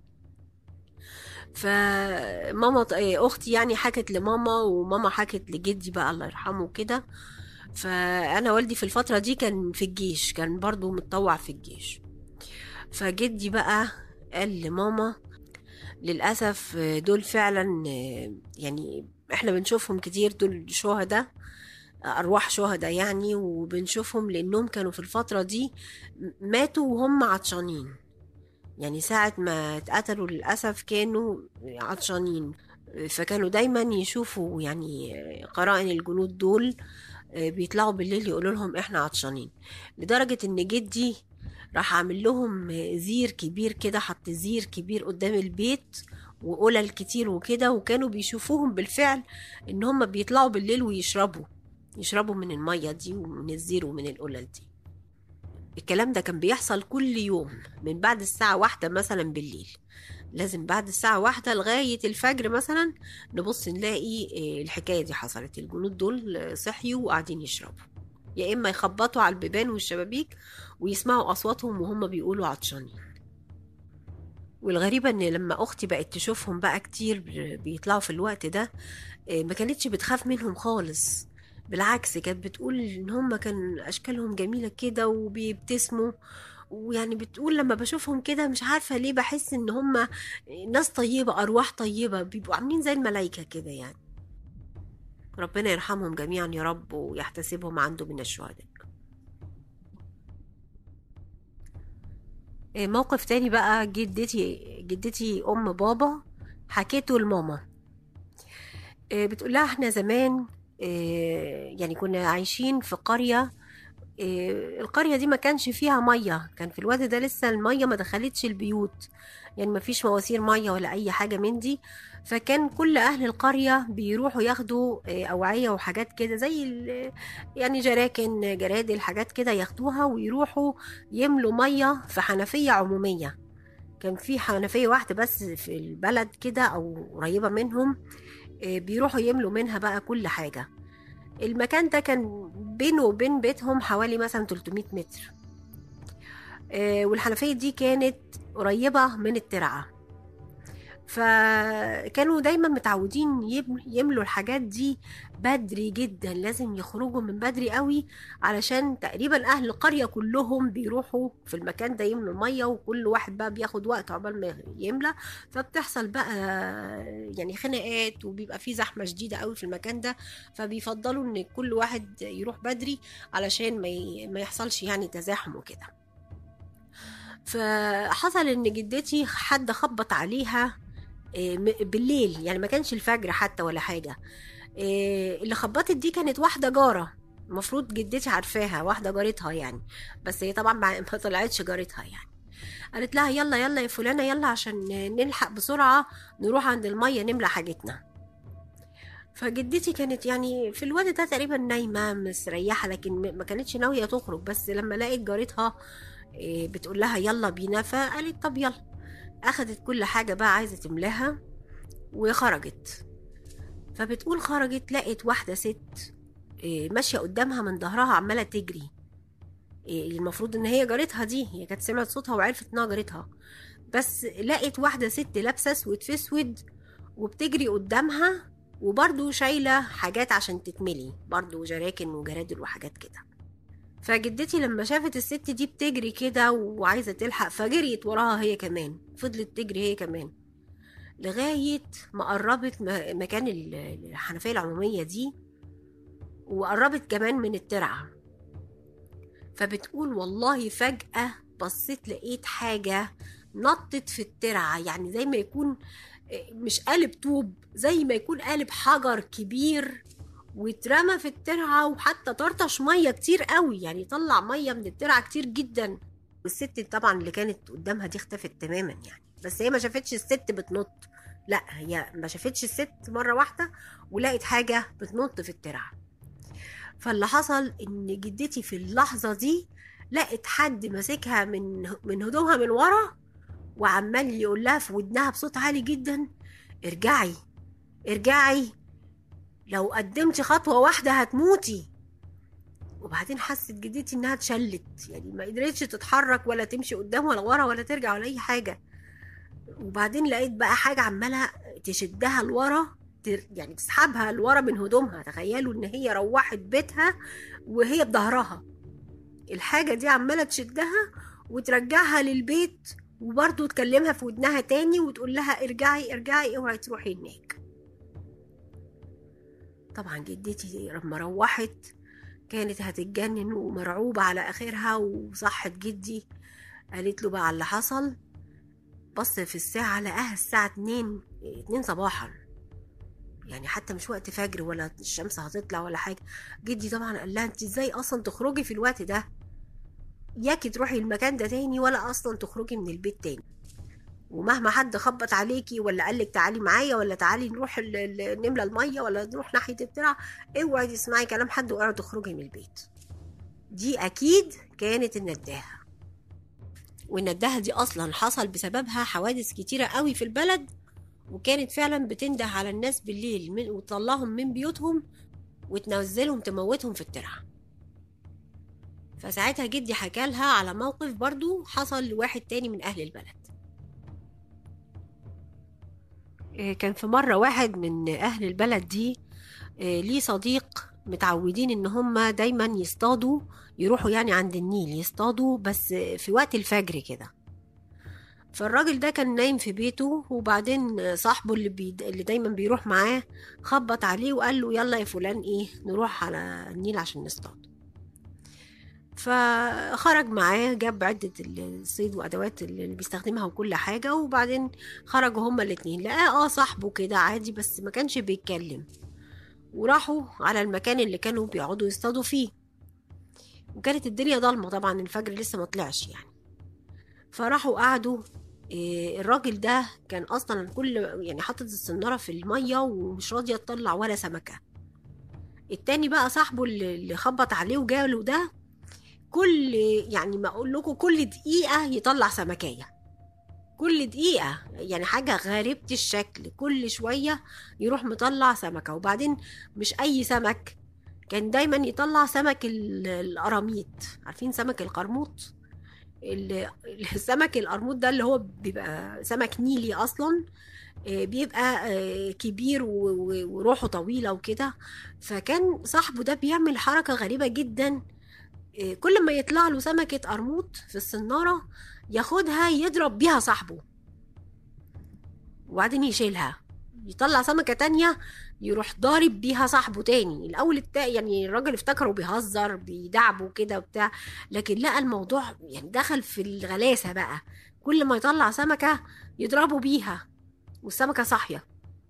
فماما اختي يعني حكت لماما وماما حكت لجدي بقى الله يرحمه كده فانا والدي في الفتره دي كان في الجيش كان برضو متطوع في الجيش فجدي بقى قال لماما للاسف دول فعلا يعني احنا بنشوفهم كتير دول شهداء ارواح شهداء يعني وبنشوفهم لانهم كانوا في الفتره دي ماتوا وهم عطشانين يعني ساعة ما اتقتلوا للأسف كانوا عطشانين فكانوا دايما يشوفوا يعني قرائن الجنود دول بيطلعوا بالليل يقولوا لهم احنا عطشانين لدرجة ان جدي راح عامل لهم زير كبير كده حط زير كبير قدام البيت وقلل كتير وكده وكانوا بيشوفوهم بالفعل ان هم بيطلعوا بالليل ويشربوا يشربوا من المية دي ومن الزير ومن القلل دي الكلام ده كان بيحصل كل يوم من بعد الساعة واحدة مثلا بالليل لازم بعد الساعة واحدة لغاية الفجر مثلا نبص نلاقي الحكاية دي حصلت الجنود دول صحيوا وقاعدين يشربوا يا إما يخبطوا على البيبان والشبابيك ويسمعوا أصواتهم وهم بيقولوا عطشانين والغريبة إن لما أختي بقت تشوفهم بقى كتير بيطلعوا في الوقت ده ما كانتش بتخاف منهم خالص بالعكس كانت بتقول ان هم كان اشكالهم جميله كده وبيبتسموا ويعني بتقول لما بشوفهم كده مش عارفه ليه بحس ان هم ناس طيبه ارواح طيبه بيبقوا عاملين زي الملائكه كده يعني ربنا يرحمهم جميعا يا رب ويحتسبهم عنده من الشهداء موقف تاني بقى جدتي جدتي ام بابا حكيته لماما بتقول لها احنا زمان يعني كنا عايشين في قرية القرية دي ما كانش فيها مية كان في الوقت ده لسه المية ما دخلتش البيوت يعني ما فيش مواسير مية ولا أي حاجة من دي فكان كل أهل القرية بيروحوا ياخدوا أوعية وحاجات كده زي يعني جراكن جرادل حاجات كده ياخدوها ويروحوا يملوا مية في حنفية عمومية كان في حنفية واحدة بس في البلد كده أو قريبة منهم بيروحوا يملوا منها بقى كل حاجة المكان ده كان بينه وبين بيتهم حوالي مثلا 300 متر والحنفية دي كانت قريبة من الترعة فكانوا دايما متعودين يم- يملوا الحاجات دي بدري جدا لازم يخرجوا من بدري قوي علشان تقريبا اهل القرية كلهم بيروحوا في المكان ده يملوا المية وكل واحد بقى بياخد وقت عقبال ما يملى فبتحصل بقى يعني خناقات وبيبقى في زحمة شديدة قوي في المكان ده فبيفضلوا ان كل واحد يروح بدري علشان ما ي- ما يحصلش يعني تزاحم وكده فحصل ان جدتي حد خبط عليها إيه، م- بالليل يعني ما كانش الفجر حتى ولا حاجة إيه، اللي خبطت دي كانت واحدة جارة المفروض جدتي عارفاها واحدة جارتها يعني بس هي طبعا ما ما طلعتش جارتها يعني قالت لها يلا يلا يا فلانة يلا عشان نلحق بسرعة نروح عند المية نملى حاجتنا فجدتي كانت يعني في الوقت ده تقريبا نايمة مستريحة لكن م- ما كانتش ناوية تخرج بس لما لقيت جارتها إيه، بتقول لها يلا بينا فقالت طب يلا أخدت كل حاجة بقى عايزة تملاها وخرجت فبتقول خرجت لقت واحدة ست إيه، ماشية قدامها من ظهرها عمالة تجري إيه، المفروض ان هي جارتها دي هي كانت سمعت صوتها وعرفت انها جارتها بس لقت واحدة ست لابسة اسود في اسود وبتجري قدامها وبرضه شايلة حاجات عشان تتملي برضه جراكن وجرادل وحاجات كده فجدتي لما شافت الست دي بتجري كده وعايزة تلحق فجريت وراها هي كمان فضلت تجري هي كمان لغاية ما قربت م- مكان ال- الحنفية العمومية دي وقربت كمان من الترعة فبتقول والله فجأة بصيت لقيت حاجة نطت في الترعة يعني زي ما يكون مش قالب طوب زي ما يكون قالب حجر كبير واترمى في الترعة وحتى طرطش مية كتير قوي يعني طلع مية من الترعة كتير جدا والست طبعا اللي كانت قدامها دي اختفت تماما يعني بس هي ما شافتش الست بتنط لا هي ما شافتش الست مرة واحدة ولقت حاجة بتنط في الترعة فاللي حصل ان جدتي في اللحظة دي لقت حد ماسكها من من هدومها من ورا وعمال يقول لها في ودنها بصوت عالي جدا ارجعي ارجعي لو قدمتي خطوة واحدة هتموتي وبعدين حست جدتي انها اتشلت يعني ما قدرتش تتحرك ولا تمشي قدام ولا ورا ولا ترجع ولا اي حاجة وبعدين لقيت بقى حاجة عمالة تشدها لورا تر- يعني تسحبها لورا من هدومها تخيلوا ان هي روحت بيتها وهي بظهرها الحاجة دي عمالة تشدها وترجعها للبيت وبرضه تكلمها في ودنها تاني وتقول لها ارجعي ارجعي اوعي تروحي هناك طبعا جدتي لما روحت كانت هتتجنن ومرعوبة على آخرها وصحت جدي قالت له بقى على اللي حصل بص في الساعة لقاها الساعة اتنين اتنين صباحا يعني حتى مش وقت فجر ولا الشمس هتطلع ولا حاجة جدي طبعا قال لها انت ازاي اصلا تخرجي في الوقت ده ياكي تروحي المكان ده تاني ولا اصلا تخرجي من البيت تاني ومهما حد خبط عليكي ولا قالك تعالي معايا ولا تعالي نروح ال- ال- نملى الميه ولا نروح ناحيه الترعه اوعي تسمعي كلام حد واوعي تخرجي من البيت دي اكيد كانت النداهه والنداهه دي اصلا حصل بسببها حوادث كتيره قوي في البلد وكانت فعلا بتنده على الناس بالليل من وتطلعهم من بيوتهم وتنزلهم تموتهم في الترعه فساعتها جدي حكى لها على موقف برضو حصل لواحد تاني من أهل البلد إيه، كان في مرة واحد من أهل البلد دي إيه، ليه صديق متعودين إن هما دايما يصطادوا يروحوا يعني عند النيل يصطادوا بس في وقت الفجر كده فالراجل ده كان نايم في بيته وبعدين صاحبه اللي, بي... اللي دايما بيروح معاه خبط عليه وقال له يلا يا فلان ايه نروح على النيل عشان نصطاد فخرج معاه جاب عدة الصيد وأدوات اللي بيستخدمها وكل حاجة وبعدين خرجوا هما الاتنين لقاه اه صاحبه كده عادي بس ما كانش بيتكلم وراحوا على المكان اللي كانوا بيقعدوا يصطادوا فيه وكانت الدنيا ضلمة طبعا الفجر لسه ما طلعش يعني فراحوا قعدوا إيه، الراجل ده كان اصلا كل يعني حاطط السناره في الميه ومش راضيه تطلع ولا سمكه التاني بقى صاحبه اللي اللي خبط عليه وجاله ده كل يعني ما اقول لكم كل دقيقه يطلع سمكيه كل دقيقة يعني حاجة غريبة الشكل كل شوية يروح مطلع سمكة وبعدين مش أي سمك كان دايما يطلع سمك ال- القراميط عارفين سمك القرموط ال- السمك القرموط ده اللي هو بيبقى سمك نيلي أصلا آه، بيبقى آه، كبير و- و- وروحه طويلة وكده فكان صاحبه ده بيعمل حركة غريبة جدا آه، كل ما يطلع له سمكة قرموط في السنارة ياخدها يضرب بيها صاحبه وبعدين يشيلها يطلع سمكة تانية يروح ضارب بيها صاحبه تاني الأول التا يعني الراجل افتكره بيهزر بيدعبه كده وبتاع لكن لقى الموضوع يعني دخل في الغلاسة بقى كل ما يطلع سمكة يضربه بيها والسمكة صاحية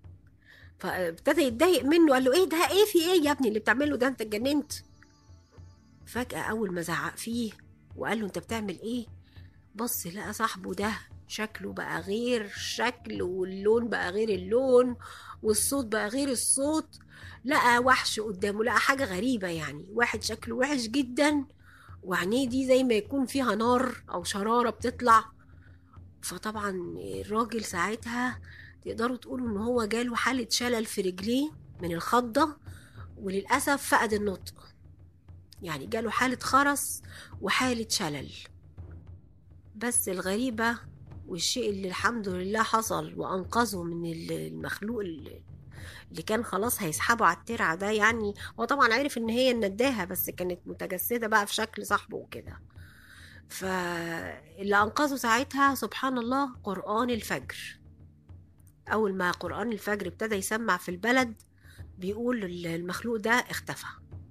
فابتدى يتضايق منه قال له ايه ده ايه في ايه يا ابني اللي بتعمله ده انت اتجننت فجأة أول ما زعق فيه وقال له انت بتعمل ايه بص لقى صاحبه ده شكله بقى غير شكل واللون بقى غير اللون والصوت بقى غير الصوت لقى وحش قدامه لقى حاجة غريبة يعني واحد شكله وحش جدا وعينيه دي زي ما يكون فيها نار أو شرارة بتطلع فطبعا الراجل ساعتها تقدروا تقولوا ان هو جاله حالة شلل في رجليه من الخضة وللأسف فقد النطق يعني جاله حالة خرس وحالة شلل بس الغريبة والشيء اللي الحمد لله حصل وأنقذه من ال- المخلوق اللي اللي كان خلاص هيسحبه على الترعة ده يعني هو طبعا عرف ان هي النداهة بس كانت متجسدة بقى في شكل صاحبه وكده فاللي أنقذه ساعتها سبحان الله قرآن الفجر أول ما قرآن الفجر ابتدى يسمع في البلد بيقول المخلوق ده اختفى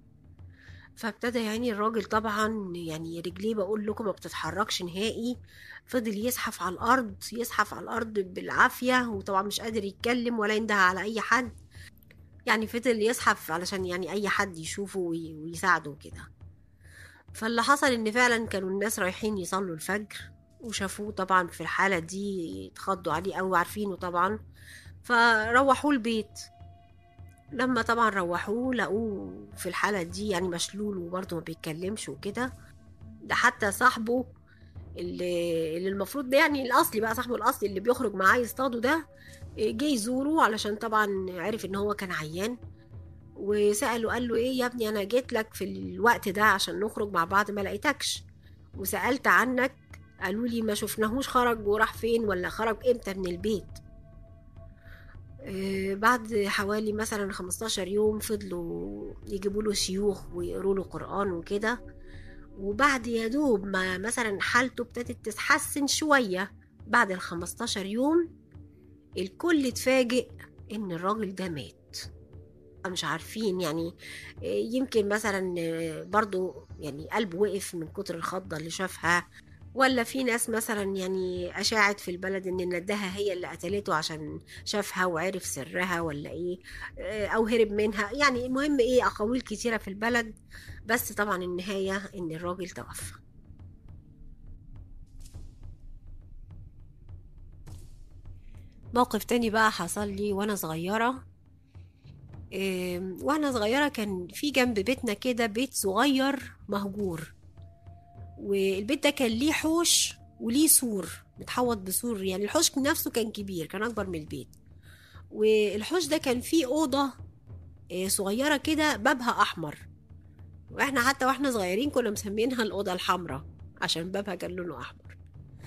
فابتدى يعني الراجل طبعا يعني رجليه بقول لكم ما بتتحركش نهائي فضل يزحف على الأرض يزحف على الأرض بالعافية وطبعا مش قادر يتكلم ولا ينده على أي حد يعني فضل يزحف علشان يعني أي حد يشوفه وي- ويساعده كده فاللي حصل إن فعلا كانوا الناس رايحين يصلوا الفجر وشافوه طبعا في الحالة دي اتخضوا عليه أو عارفينه طبعا فروحوه البيت لما طبعا روحوه لقوه في الحالة دي يعني مشلول وبرضه ما بيتكلمش وكده ده حتى صاحبه اللي, اللي المفروض ده يعني الأصلي بقى صاحبه الأصلي اللي بيخرج معاه يصطاده ده جه يزوره علشان طبعا عرف ان هو كان عيان وسأله قال له ايه يا ابني انا جيت لك في الوقت ده عشان نخرج مع بعض ما لقيتكش وسألت عنك قالوا لي ما شفناهوش خرج وراح فين ولا خرج امتى من البيت آه، بعد حوالي مثلا 15 يوم فضلوا يجيبوا له شيوخ ويقروا له قرآن وكده وبعد يا دوب ما مثلا حالته ابتدت تتحسن شوية بعد ال 15 يوم الكل اتفاجئ ان الراجل ده مات مش عارفين يعني آه، يمكن مثلا آه، برضو يعني قلبه وقف من كتر الخضة اللي شافها ولا في ناس مثلا يعني أشاعت في البلد إن الندهة هي اللي قتلته عشان شافها وعرف سرها ولا إيه آه، أو هرب منها يعني المهم إيه أقاويل كتيرة في البلد بس طبعا النهاية إن الراجل توفى موقف تاني بقى حصل لي وأنا صغيرة إيه، وأنا صغيرة كان في جنب بيتنا كده بيت صغير مهجور والبيت ده كان ليه حوش وليه سور متحوط بسور يعني الحوش نفسه كان كبير كان أكبر من البيت والحوش ده كان فيه أوضة آه، صغيرة كده بابها أحمر واحنا حتى واحنا صغيرين كنا مسمينها الأوضة الحمراء عشان بابها كان لونه أحمر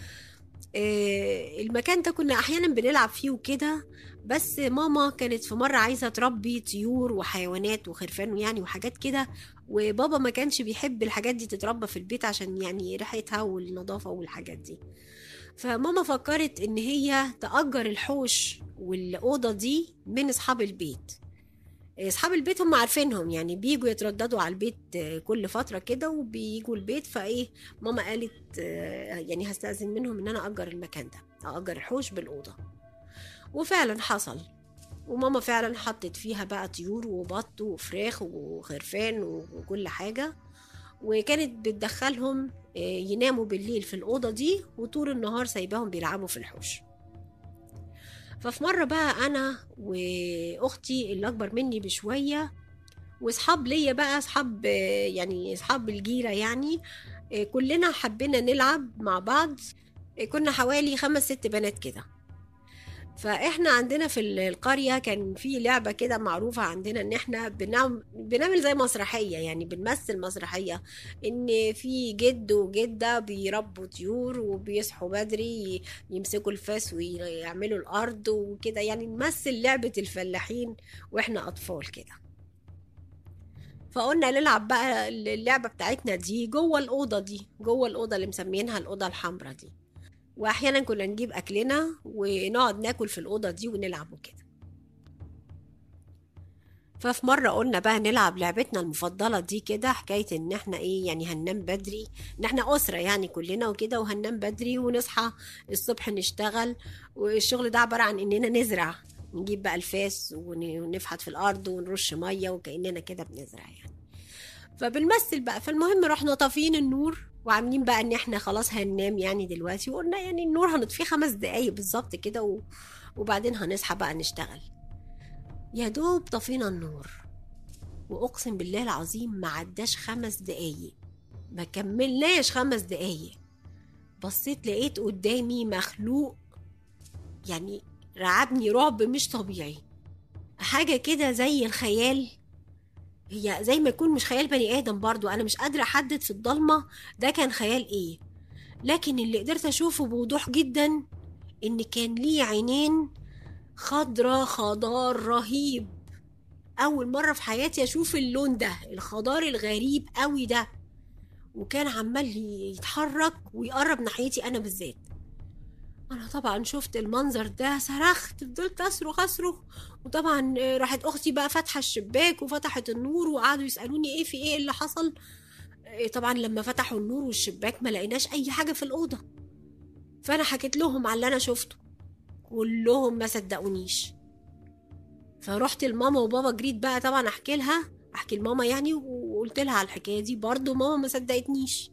آه، المكان ده كنا أحيانا بنلعب فيه وكده بس ماما كانت في مرة عايزة تربي طيور وحيوانات وخرفان يعني وحاجات كده وبابا ما كانش بيحب الحاجات دي تتربى في البيت عشان يعني ريحتها والنظافة والحاجات دي فماما فكرت ان هي تأجر الحوش والأوضة دي من أصحاب البيت أصحاب البيت هم عارفينهم يعني بيجوا يترددوا على البيت آه، كل فترة كده وبيجوا البيت فإيه ماما قالت آه، يعني هستأذن منهم إن أنا أجر المكان ده أجر الحوش بالأوضة وفعلا حصل وماما فعلا حطت فيها بقى طيور وبط وفراخ وخرفان وكل حاجة وكانت بتدخلهم آه، يناموا بالليل في الأوضة دي وطول النهار سايباهم بيلعبوا في الحوش ففي مرة بقى أنا وأختي اللي أكبر مني بشوية وأصحاب ليا بقى أصحاب آه، يعني أصحاب الجيرة يعني آه، كلنا حبينا نلعب مع بعض آه، كنا حوالي خمس ست بنات كده فاحنا عندنا في القرية كان في لعبة كده معروفة عندنا ان احنا بنعمل, بنعمل زي مسرحية يعني بنمثل مسرحية ان في جد وجدة بيربوا طيور وبيصحوا بدري يمسكوا الفاس ويعملوا الارض وكده يعني نمثل لعبة الفلاحين واحنا اطفال كده فقلنا نلعب بقى اللعبة بتاعتنا دي جوه الأوضة دي جوه الأوضة اللي مسمينها الأوضة الحمراء دي واحيانا كنا نجيب اكلنا ونقعد ناكل في الاوضه دي ونلعب وكده ففي مرة قلنا بقى نلعب لعبتنا المفضلة دي كده حكاية ان احنا ايه يعني هننام بدري ان احنا اسرة يعني كلنا وكده وهننام بدري ونصحى الصبح نشتغل والشغل ده عبارة عن اننا نزرع نجيب بقى الفاس ونفحت في الارض ونرش مية وكأننا كده بنزرع يعني فبنمثل بقى فالمهم رحنا طافيين النور وعاملين بقى ان احنا خلاص هننام يعني دلوقتي وقلنا يعني النور هنطفيه خمس دقايق بالظبط كده و... وبعدين هنصحى بقى نشتغل يا دوب طفينا النور واقسم بالله العظيم ما عداش خمس دقايق ما كملناش خمس دقايق بصيت لقيت قدامي مخلوق يعني رعبني رعب مش طبيعي حاجة كده زي الخيال هي زي ما يكون مش خيال بني ادم برضو انا مش قادره احدد في الضلمه ده كان خيال ايه لكن اللي قدرت اشوفه بوضوح جدا ان كان ليه عينين خضرة خضار رهيب اول مره في حياتي اشوف اللون ده الخضار الغريب قوي ده وكان عمال يتحرك ويقرب ناحيتي انا بالذات انا طبعا شفت المنظر ده صرخت فضلت اصرخ اصرخ وطبعا راحت اختي بقى فاتحه الشباك وفتحت النور وقعدوا يسالوني ايه في ايه اللي حصل طبعا لما فتحوا النور والشباك ما لقيناش اي حاجه في الاوضه فانا حكيت لهم على اللي انا شفته كلهم ما صدقونيش فرحت لماما وبابا جريت بقى طبعا احكي لها احكي لماما يعني وقلت لها على الحكايه دي برضه ماما ما صدقتنيش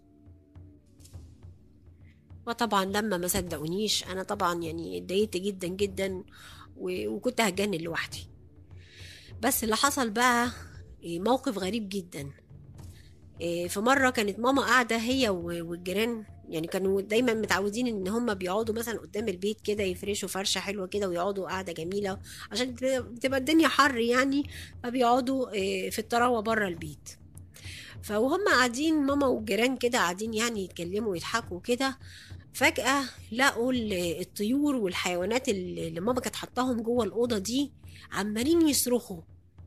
وطبعا لما ما صدقونيش انا طبعا يعني اتضايقت جدا جدا وكنت هتجنن لوحدي بس اللي حصل بقى موقف غريب جدا في مرة كانت ماما قاعدة هي والجيران يعني كانوا دايما متعودين ان هم بيقعدوا مثلا قدام البيت كده يفرشوا فرشة حلوة كده ويقعدوا قاعدة جميلة عشان بتبقى الدنيا حر يعني فبيقعدوا في الطراوة بره البيت فوهم قاعدين ماما والجيران كده قاعدين يعني يتكلموا ويضحكوا كده فجأة لقوا الطيور والحيوانات اللي ماما كانت حطاهم جوه الأوضة دي عمالين يصرخوا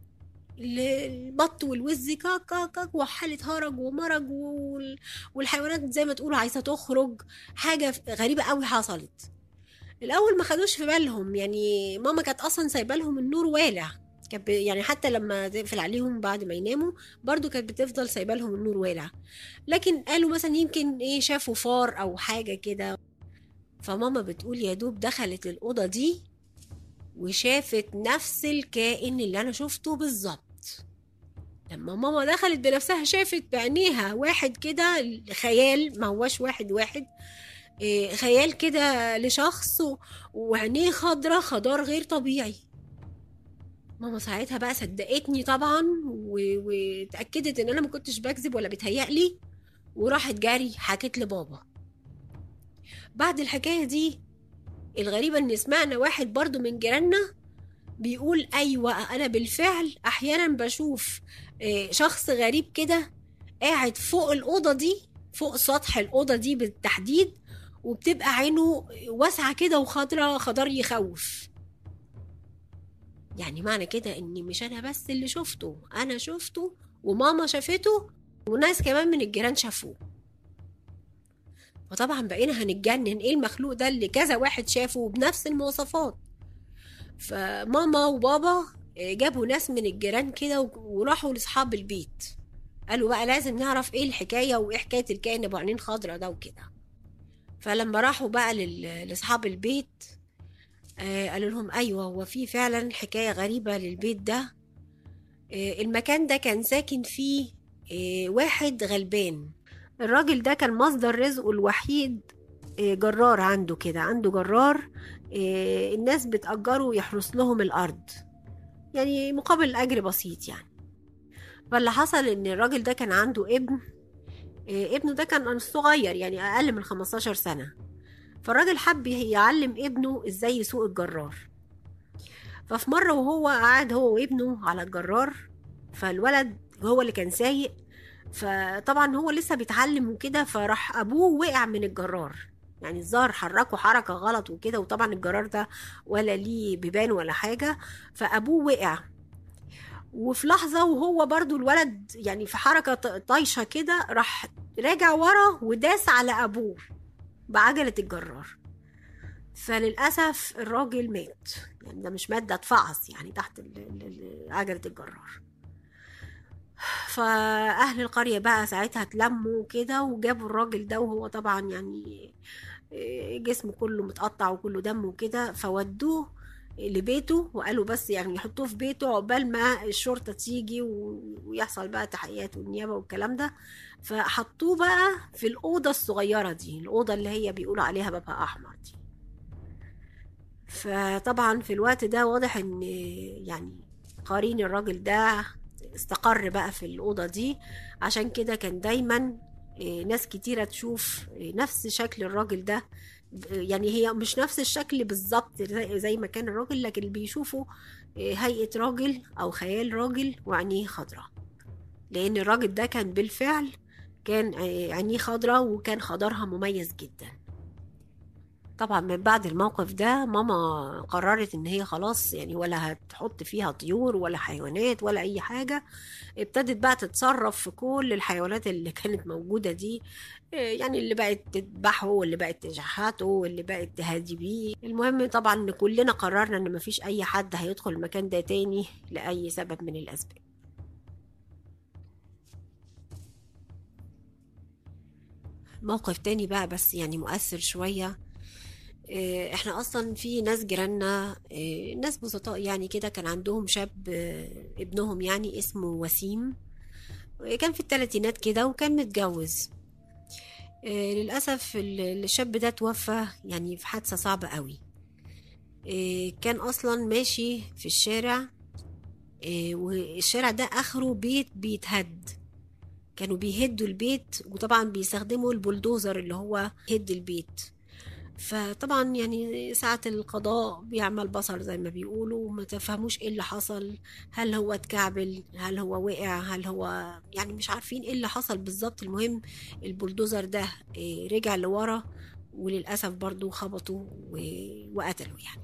البط والوز كاك كاك كاك وحالة هرج ومرج والحيوانات زي ما تقولوا عايزة تخرج حاجة غريبة قوي حصلت الأول ما خدوش في بالهم يعني ماما كانت أصلا سايبة لهم النور والع كانت يعني حتى لما تقفل عليهم بعد ما يناموا برضو كانت بتفضل سايبه لهم النور والع لكن قالوا مثلا يمكن ايه شافوا فار او حاجه كده فماما بتقول يا دوب دخلت الاوضه دي وشافت نفس الكائن اللي انا شفته بالظبط لما ماما دخلت بنفسها شافت بعينيها واحد كده خيال ما هوش واحد واحد إيه خيال كده لشخص وعينيه خضرة خضار غير طبيعي ماما ساعتها بقى صدقتني طبعا واتاكدت ان انا ما كنتش بكذب ولا بتهيألي وراحت جاري حكت لبابا بعد الحكايه دي الغريبه ان سمعنا واحد برضو من جيراننا بيقول ايوه انا بالفعل احيانا بشوف شخص غريب كده قاعد فوق الاوضه دي فوق سطح الاوضه دي بالتحديد وبتبقى عينه واسعه كده وخضرة خضار يخوف يعني معنى كده اني مش انا بس اللي شفته انا شفته وماما شافته وناس كمان من الجيران شافوه وطبعا بقينا هنتجنن ايه المخلوق ده اللي كذا واحد شافه بنفس المواصفات فماما وبابا جابوا ناس من الجيران كده وراحوا لاصحاب البيت قالوا بقى لازم نعرف ايه الحكايه وايه حكايه الكائن ابو عينين خضرا ده وكده فلما راحوا بقى لاصحاب البيت آه قالوا لهم ايوه هو في فعلا حكايه غريبه للبيت ده آه المكان ده كان ساكن فيه آه واحد غلبان الراجل ده كان مصدر رزقه الوحيد جرار عنده كده عنده جرار الناس بتأجره ويحرس لهم الأرض يعني مقابل أجر بسيط يعني فاللي حصل إن الراجل ده كان عنده ابن ابنه ده كان صغير يعني أقل من 15 سنة فالراجل حب يعلم ابنه ازاي يسوق الجرار ففي مرة وهو قاعد هو وابنه على الجرار فالولد هو اللي كان سايق فطبعا هو لسه بيتعلم وكده فراح ابوه وقع من الجرار يعني الظاهر حركه حركة غلط وكده وطبعا الجرار ده ولا ليه بيبان ولا حاجة فأبوه وقع وفي لحظة وهو برضو الولد يعني في حركة طايشة كده راح راجع ورا وداس على أبوه بعجلة الجرار فللأسف الراجل مات يعني ده مش مات ده اتفعص يعني تحت عجلة الجرار فأهل القرية بقى ساعتها اتلموا كده وجابوا الراجل ده وهو طبعا يعني جسمه كله متقطع وكله دم وكده فودوه لبيته وقالوا بس يعني يحطوه في بيته عقبال ما الشرطة تيجي ويحصل بقى تحقيقات والنيابة والكلام ده فحطوه بقى في الأوضة الصغيرة دي الأوضة اللي هي بيقولوا عليها بابها أحمر دي فطبعا في الوقت ده واضح ان يعني قارين الراجل ده استقر بقى في الأوضة دي عشان كده كان دايما ناس كتيرة تشوف نفس شكل الراجل ده يعني هي مش نفس الشكل بالظبط زي ما كان الراجل لكن بيشوفوا هيئة راجل أو خيال راجل وعينيه خضراء لأن الراجل ده كان بالفعل كان عينيه خضراء وكان خضرها مميز جدا طبعا من بعد الموقف ده ماما قررت ان هي خلاص يعني ولا هتحط فيها طيور ولا حيوانات ولا اي حاجة ابتدت بقى تتصرف في كل الحيوانات اللي كانت موجودة دي يعني اللي بقت تذبحه واللي بقت تشحته واللي بقت تهدي بيه المهم طبعا ان كلنا قررنا ان مفيش اي حد هيدخل المكان ده تاني لأي سبب من الاسباب موقف تاني بقى بس يعني مؤثر شويه احنا اصلا في ناس جيراننا ناس بسطاء يعني كده كان عندهم شاب ابنهم يعني اسمه وسيم كان في الثلاثينات كده وكان متجوز للاسف الشاب ده توفى يعني في حادثه صعبه قوي كان اصلا ماشي في الشارع والشارع ده اخره بيت بيتهد كانوا بيهدوا البيت وطبعا بيستخدموا البلدوزر اللي هو هد البيت فطبعا يعني ساعة القضاء بيعمل بصر زي ما بيقولوا ما تفهموش ايه اللي حصل هل هو اتكعبل هل هو وقع هل هو يعني مش عارفين ايه اللي حصل بالظبط المهم البلدوزر ده رجع لورا وللأسف برضو خبطه وقتله يعني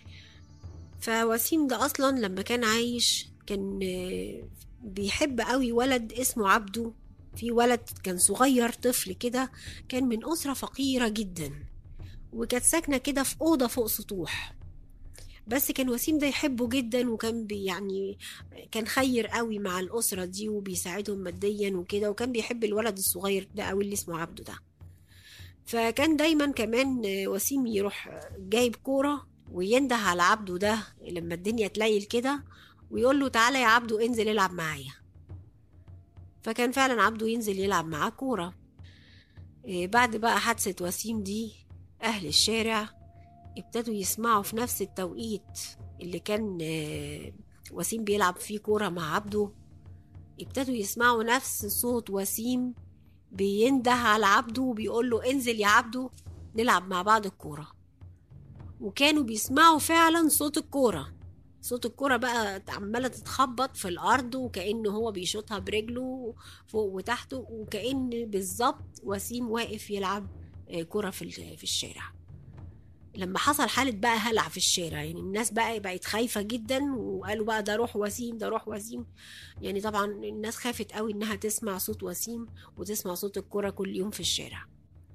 فوسيم ده أصلا لما كان عايش كان بيحب قوي ولد اسمه عبده في ولد كان صغير طفل كده كان من أسرة فقيرة جدا وكانت ساكنة كده في أوضة فوق سطوح بس كان وسيم ده يحبه جدا وكان بي يعني كان خير قوي مع الأسرة دي وبيساعدهم ماديا وكده وكان بيحب الولد الصغير ده قوي اللي اسمه عبده ده فكان دايما كمان وسيم يروح جايب كورة وينده على عبده ده لما الدنيا تليل كده ويقول له تعالى يا عبده انزل العب معايا فكان فعلا عبده ينزل يلعب معاه كورة بعد بقى حادثة وسيم دي أهل الشارع ابتدوا يسمعوا في نفس التوقيت اللي كان وسيم بيلعب فيه كورة مع عبده ابتدوا يسمعوا نفس صوت وسيم بينده على عبده وبيقول له انزل يا عبده نلعب مع بعض الكورة وكانوا بيسمعوا فعلا صوت الكورة صوت الكرة بقى عمالة تتخبط في الأرض وكأنه هو بيشوطها برجله فوق وتحته وكأن بالظبط وسيم واقف يلعب كرة في في الشارع لما حصل حالة بقى هلع في الشارع يعني الناس بقى بقت خايفة جدا وقالوا بقى ده روح وسيم ده روح وسيم يعني طبعا الناس خافت قوي انها تسمع صوت وسيم وتسمع صوت الكرة كل يوم في الشارع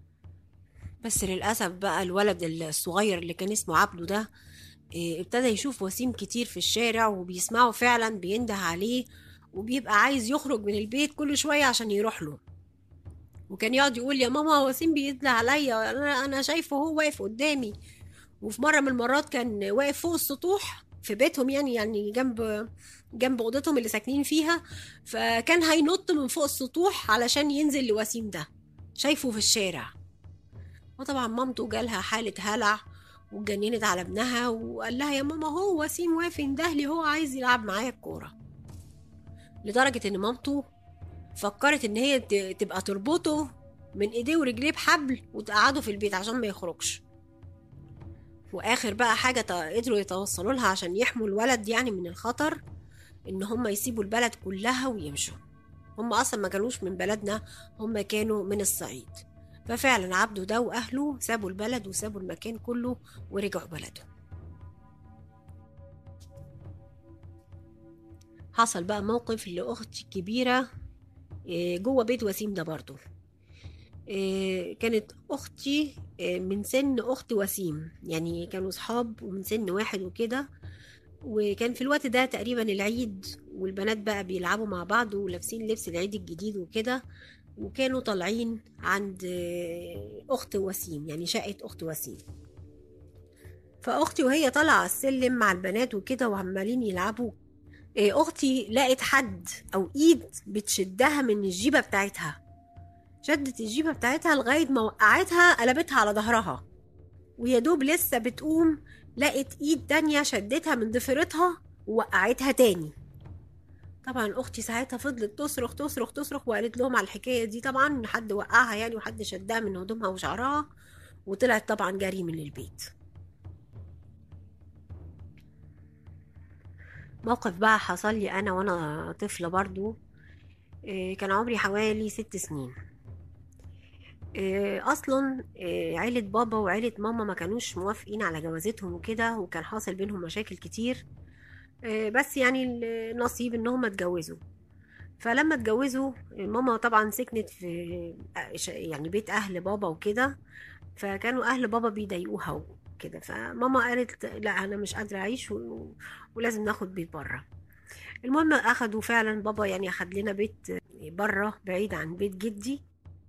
بس للأسف بقى الولد الصغير اللي كان اسمه عبده ده ابتدى يشوف وسيم كتير في الشارع وبيسمعه فعلا بينده عليه وبيبقى عايز يخرج من البيت كل شوية عشان يروح له وكان يقعد يقول يا ماما وسيم بينده عليا انا انا شايفه هو واقف قدامي وفي مرة من المرات كان واقف فوق السطوح في بيتهم يعني يعني جنب جنب اوضتهم اللي ساكنين فيها فكان هينط من فوق السطوح علشان ينزل لوسيم ده شايفه في الشارع وطبعا مامته جالها حالة هلع واتجننت على ابنها وقال لها يا ماما هو وسيم واقف يندهلي هو عايز يلعب معايا الكورة لدرجة ان مامته فكرت ان هي تبقى تربطه من ايديه ورجليه بحبل وتقعده في البيت عشان ما يخرجش واخر بقى حاجة ت- قدروا يتوصلوا لها عشان يحموا الولد يعني من الخطر ان هم يسيبوا البلد كلها ويمشوا هم اصلا ما كانوش من بلدنا هم كانوا من الصعيد ففعلا عبده ده واهله سابوا البلد وسابوا المكان كله ورجعوا بلدهم حصل بقى موقف لاختي الكبيره إيه، جوه بيت وسيم ده برضو إيه، كانت اختي إيه، من سن اخت وسيم يعني كانوا صحاب ومن سن واحد وكده وكان في الوقت ده تقريبا العيد والبنات بقى بيلعبوا مع بعض ولابسين لبس العيد الجديد وكده وكانوا طالعين عند آه، اخت وسيم يعني شقة اخت وسيم فاختي وهي طالعة على السلم مع البنات وكده وعمالين يلعبوا آه، اختي لقت حد او ايد بتشدها من الجيبة بتاعتها شدت الجيبة بتاعتها لغاية ما وقعتها قلبتها على ظهرها ويا دوب لسه بتقوم لقت ايد تانية شدتها من ضفيرتها ووقعتها تاني طبعا اختي ساعتها فضلت تصرخ تصرخ تصرخ وقالت لهم على الحكايه دي طبعا ان حد وقعها يعني وحد شدها من هدومها وشعرها وطلعت طبعا جري من البيت موقف بقى حصل لي انا وانا طفله برضو إيه، كان عمري حوالي ست سنين إيه، اصلا إيه، عيلة بابا وعيلة ماما ما كانوش موافقين على جوازتهم وكده وكان حاصل بينهم مشاكل كتير إيه، بس يعني النصيب ان هم اتجوزوا فلما اتجوزوا ماما طبعا سكنت في يعني بيت اهل بابا وكده فكانوا اهل بابا بيضايقوها وكده فماما قالت لا انا مش قادره اعيش و... ولازم ناخد بيت بره المهم اخدوا فعلا بابا يعني اخد لنا بيت بره بعيد عن بيت جدي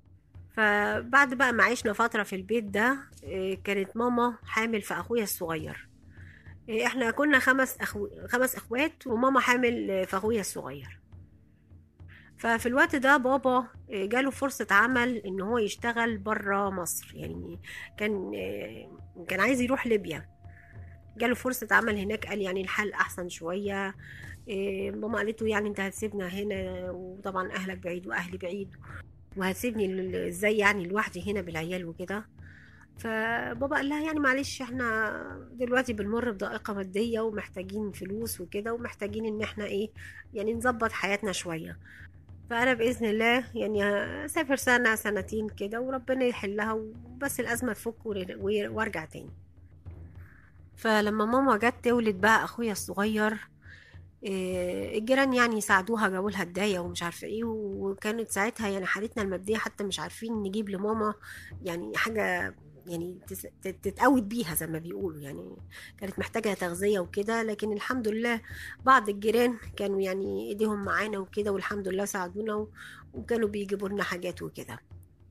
فبعد بقى ما عشنا فتره في البيت ده إيه، كانت ماما حامل في اخويا الصغير إيه، احنا كنا خمس أخو... خمس اخوات وماما حامل في اخويا الصغير ففي الوقت ده بابا جاله فرصة عمل ان هو يشتغل برا مصر يعني كان كان عايز يروح ليبيا جاله فرصة عمل هناك قال يعني الحال احسن شوية إيه، ماما قالت له يعني انت هتسيبنا هنا وطبعا اهلك بعيد واهلي بعيد وهتسيبني ال- ازاي يعني لوحدي هنا بالعيال وكده فبابا قال لها يعني معلش احنا دلوقتي بنمر بضائقة مادية ومحتاجين فلوس وكده ومحتاجين ان احنا ايه يعني نظبط حياتنا شوية فأنا بإذن الله يعني هسافر سنة سنتين كده وربنا يحلها وبس الأزمة تفك ور- ور- وارجع تاني فلما ماما جت تولد بقى أخويا الصغير إيه، الجيران يعني يساعدوها جابوا لها هدايا ومش عارفه ايه وكانت ساعتها يعني حالتنا الماديه حتى مش عارفين نجيب لماما يعني حاجه يعني تس- تت- تتقود بيها زي ما بيقولوا يعني كانت محتاجه تغذيه وكده لكن الحمد لله بعض الجيران كانوا يعني ايديهم معانا وكده والحمد لله ساعدونا و- وكانوا بيجيبوا لنا حاجات وكده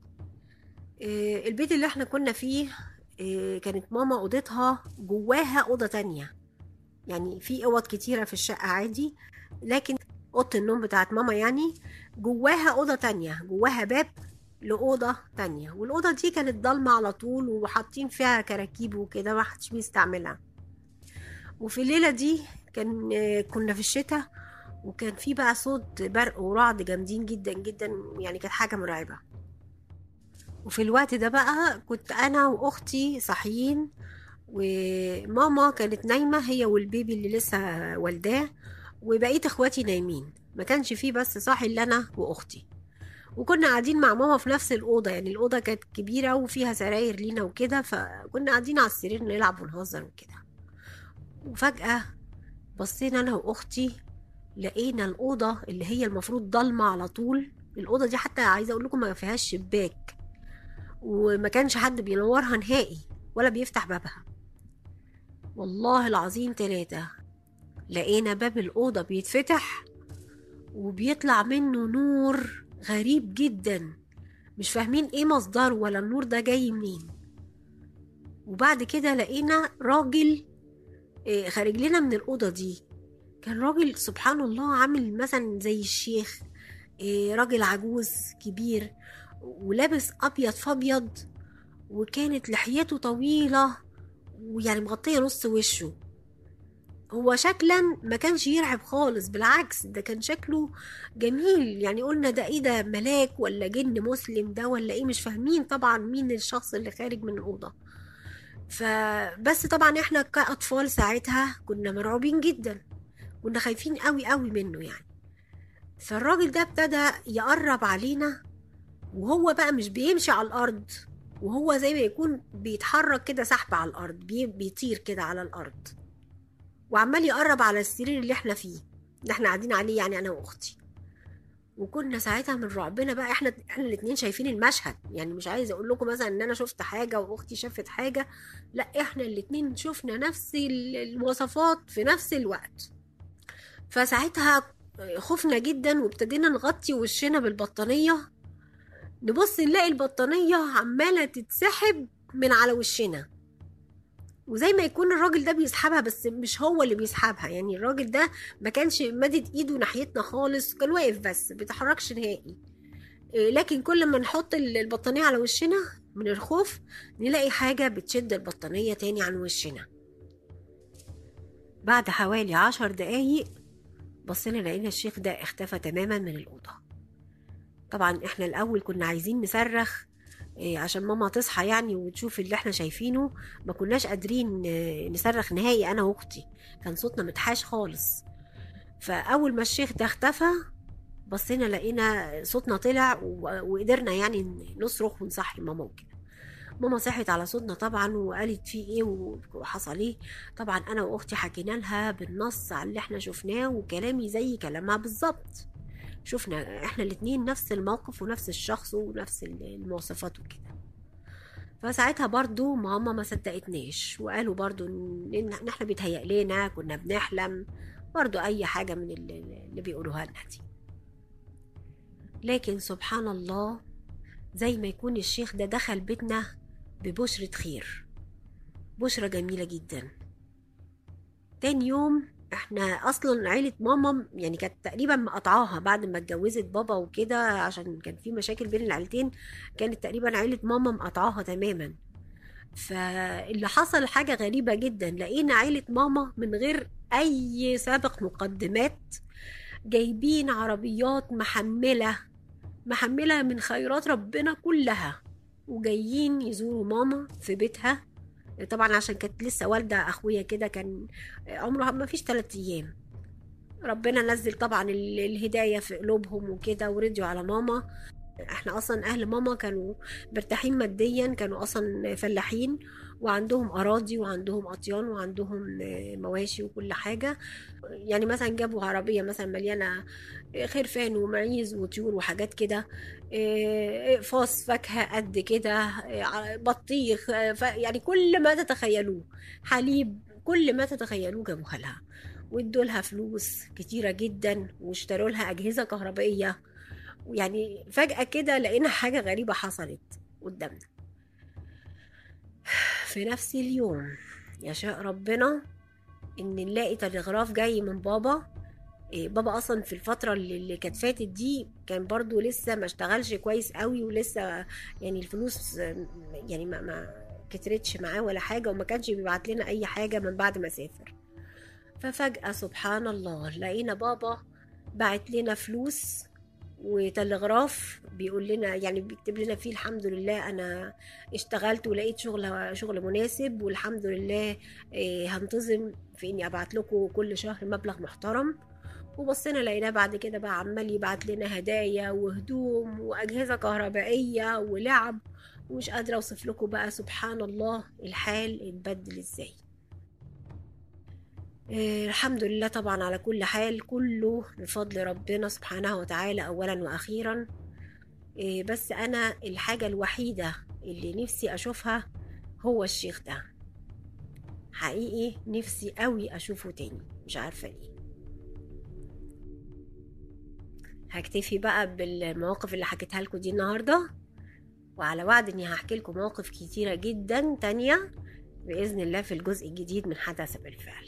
إيه، البيت اللي احنا كنا فيه إيه، كانت ماما اوضتها جواها اوضه تانية يعني في اوض كتيره في الشقه عادي لكن اوضه النوم بتاعت ماما يعني جواها اوضه تانية جواها باب لأوضة تانية والأوضة دي كانت ضلمة على طول وحاطين فيها كراكيب وكده ما حدش بيستعملها وفي الليلة دي كان كنا في الشتاء وكان في بقى صوت برق ورعد جامدين جدا جدا يعني كانت حاجة مرعبة وفي الوقت ده بقى كنت أنا وأختي صاحيين وماما كانت نايمة هي والبيبي اللي لسه والداه وبقيت اخواتي نايمين ما كانش فيه بس صاحي الا انا واختي وكنا قاعدين مع ماما في نفس الأوضة يعني الأوضة كانت كبيرة وفيها سراير لينا وكده فكنا قاعدين على السرير نلعب ونهزر وكده وفجأة بصينا أنا وأختي لقينا الأوضة اللي هي المفروض ضلمة على طول الأوضة دي حتى عايزة أقول لكم ما فيهاش شباك وما كانش حد بينورها نهائي ولا بيفتح بابها والله العظيم تلاتة لقينا باب الأوضة بيتفتح وبيطلع منه نور غريب جدا مش فاهمين ايه مصدره ولا النور ده جاي منين وبعد كده لقينا راجل إيه، خارج لنا من الأوضة دي كان راجل سبحان الله عامل مثلا زي الشيخ إيه، راجل عجوز كبير ولابس أبيض فأبيض وكانت لحيته طويلة ويعني مغطية نص وشه هو شكلا ما كانش يرعب خالص بالعكس ده كان شكله جميل يعني قلنا ده ايه ده ملاك ولا جن مسلم ده ولا ايه مش فاهمين طبعا مين الشخص اللي خارج من الأوضة فبس طبعا احنا كأطفال ساعتها كنا مرعوبين جدا كنا خايفين قوي قوي منه يعني فالراجل ده ابتدى يقرب علينا وهو بقى مش بيمشي على الأرض وهو زي ما يكون بيتحرك كده سحب على الأرض بي بيطير كده على الأرض وعمال يقرب على السرير اللي احنا فيه اللي احنا قاعدين عليه يعني أنا وأختي وكنا ساعتها من رعبنا بقى احنا احنا الاتنين شايفين المشهد يعني مش عايزه اقول لكم مثلا ان انا شفت حاجه واختي شافت حاجه لا احنا الاتنين شفنا نفس المواصفات في نفس الوقت فساعتها خفنا جدا وابتدينا نغطي وشنا بالبطانيه نبص نلاقي البطانيه عماله تتسحب من على وشنا وزي ما يكون الراجل ده بيسحبها بس مش هو اللي بيسحبها يعني الراجل ده ما كانش مادد ايده ناحيتنا خالص كان واقف بس بيتحركش نهائي لكن كل ما نحط البطانية على وشنا من الخوف نلاقي حاجة بتشد البطانية تاني عن وشنا بعد حوالي عشر دقايق بصينا لقينا الشيخ ده اختفى تماما من الأوضة طبعا احنا الأول كنا عايزين نصرخ عشان ماما تصحى يعني وتشوف اللي احنا شايفينه ما كناش قادرين نصرخ نهائي انا واختي كان صوتنا متحاش خالص فاول ما الشيخ ده اختفى بصينا لقينا صوتنا طلع وقدرنا يعني نصرخ ونصحي ماما وكده ماما صحت على صوتنا طبعا وقالت في ايه وحصل ايه طبعا انا واختي حكينا لها بالنص على اللي احنا شفناه وكلامي زي كلامها بالظبط شفنا احنا الاتنين نفس الموقف ونفس الشخص ونفس المواصفات وكده فساعتها برضو ماما ما صدقتناش وقالوا برضو ان احنا بيتهيأ لنا كنا بنحلم برضو اي حاجة من اللي بيقولوها لنا دي لكن سبحان الله زي ما يكون الشيخ ده دخل بيتنا ببشرة خير بشرة جميلة جدا تاني يوم احنا اصلا عيلة ماما يعني كانت تقريبا مقطعاها بعد ما اتجوزت بابا وكده عشان كان في مشاكل بين العيلتين كانت تقريبا عيلة ماما مقطعاها تماما فاللي حصل حاجة غريبة جدا لقينا عيلة ماما من غير اي سابق مقدمات جايبين عربيات محملة محملة من خيرات ربنا كلها وجايين يزوروا ماما في بيتها طبعا عشان كانت لسه والدة أخويا كده كان عمره ما فيش تلات أيام ربنا نزل طبعا الهداية في قلوبهم وكده ورضيوا على ماما احنا اصلا اهل ماما كانوا مرتاحين ماديا كانوا اصلا فلاحين وعندهم اراضي وعندهم اطيان وعندهم مواشي وكل حاجه يعني مثلا جابوا عربيه مثلا مليانه خرفان ومعيز وطيور وحاجات كده اقفاص فاكهه قد كده بطيخ يعني كل ما تتخيلوه حليب كل ما تتخيلوه جابوها لها وادوا لها فلوس كتيره جدا واشتروا لها اجهزه كهربائيه يعني فجأة كده لقينا حاجة غريبة حصلت قدامنا في نفس اليوم يشاء ربنا ان نلاقي تلغراف جاي من بابا إيه بابا اصلا في الفتره اللي, اللي كانت فاتت دي كان برضو لسه ما اشتغلش كويس قوي ولسه يعني الفلوس يعني ما, ما كترتش معاه ولا حاجه وما كانش بيبعت لنا اي حاجه من بعد ما سافر ففجاه سبحان الله لقينا بابا بعت لنا فلوس وتلغراف بيقول لنا يعني بيكتب لنا فيه الحمد لله انا اشتغلت ولقيت شغل شغل مناسب والحمد لله هنتظم في اني ابعت لكم كل شهر مبلغ محترم وبصينا لقيناه بعد كده بقى عمال يبعت لنا هدايا وهدوم واجهزه كهربائيه ولعب ومش قادره اوصف لكم بقى سبحان الله الحال اتبدل ازاي الحمد لله طبعا على كل حال كله بفضل ربنا سبحانه وتعالى اولا واخيرا بس انا الحاجه الوحيده اللي نفسي اشوفها هو الشيخ ده حقيقي نفسي قوي اشوفه تاني مش عارفه ليه هكتفي بقى بالمواقف اللي حكيتها لكم دي النهارده وعلى وعد اني هحكي لكم مواقف كتيره جدا تانية باذن الله في الجزء الجديد من حدث بالفعل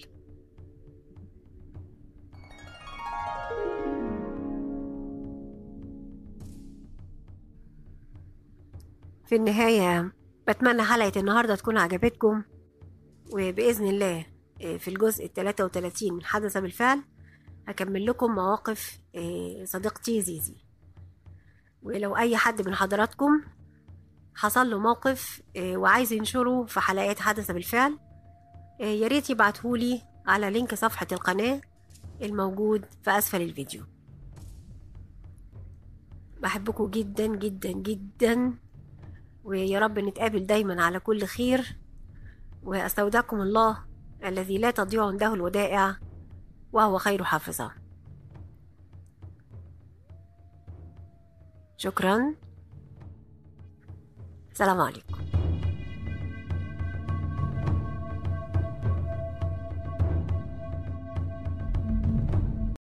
في النهاية بتمنى حلقة النهاردة تكون عجبتكم وبإذن الله في الجزء التلاتة وتلاتين من حدث بالفعل هكمل لكم مواقف صديقتي زيزي ولو أي حد من حضراتكم حصل له موقف آه، وعايز ينشره في حلقات حدث بالفعل آه، يا ريت يبعتهولي على لينك صفحة القناة الموجود في أسفل الفيديو بحبكم جدا جدا جدا ويا رب نتقابل دايما على كل خير واستودعكم الله الذي لا تضيع عنده الودائع وهو خير حافظا شكرا سلام عليكم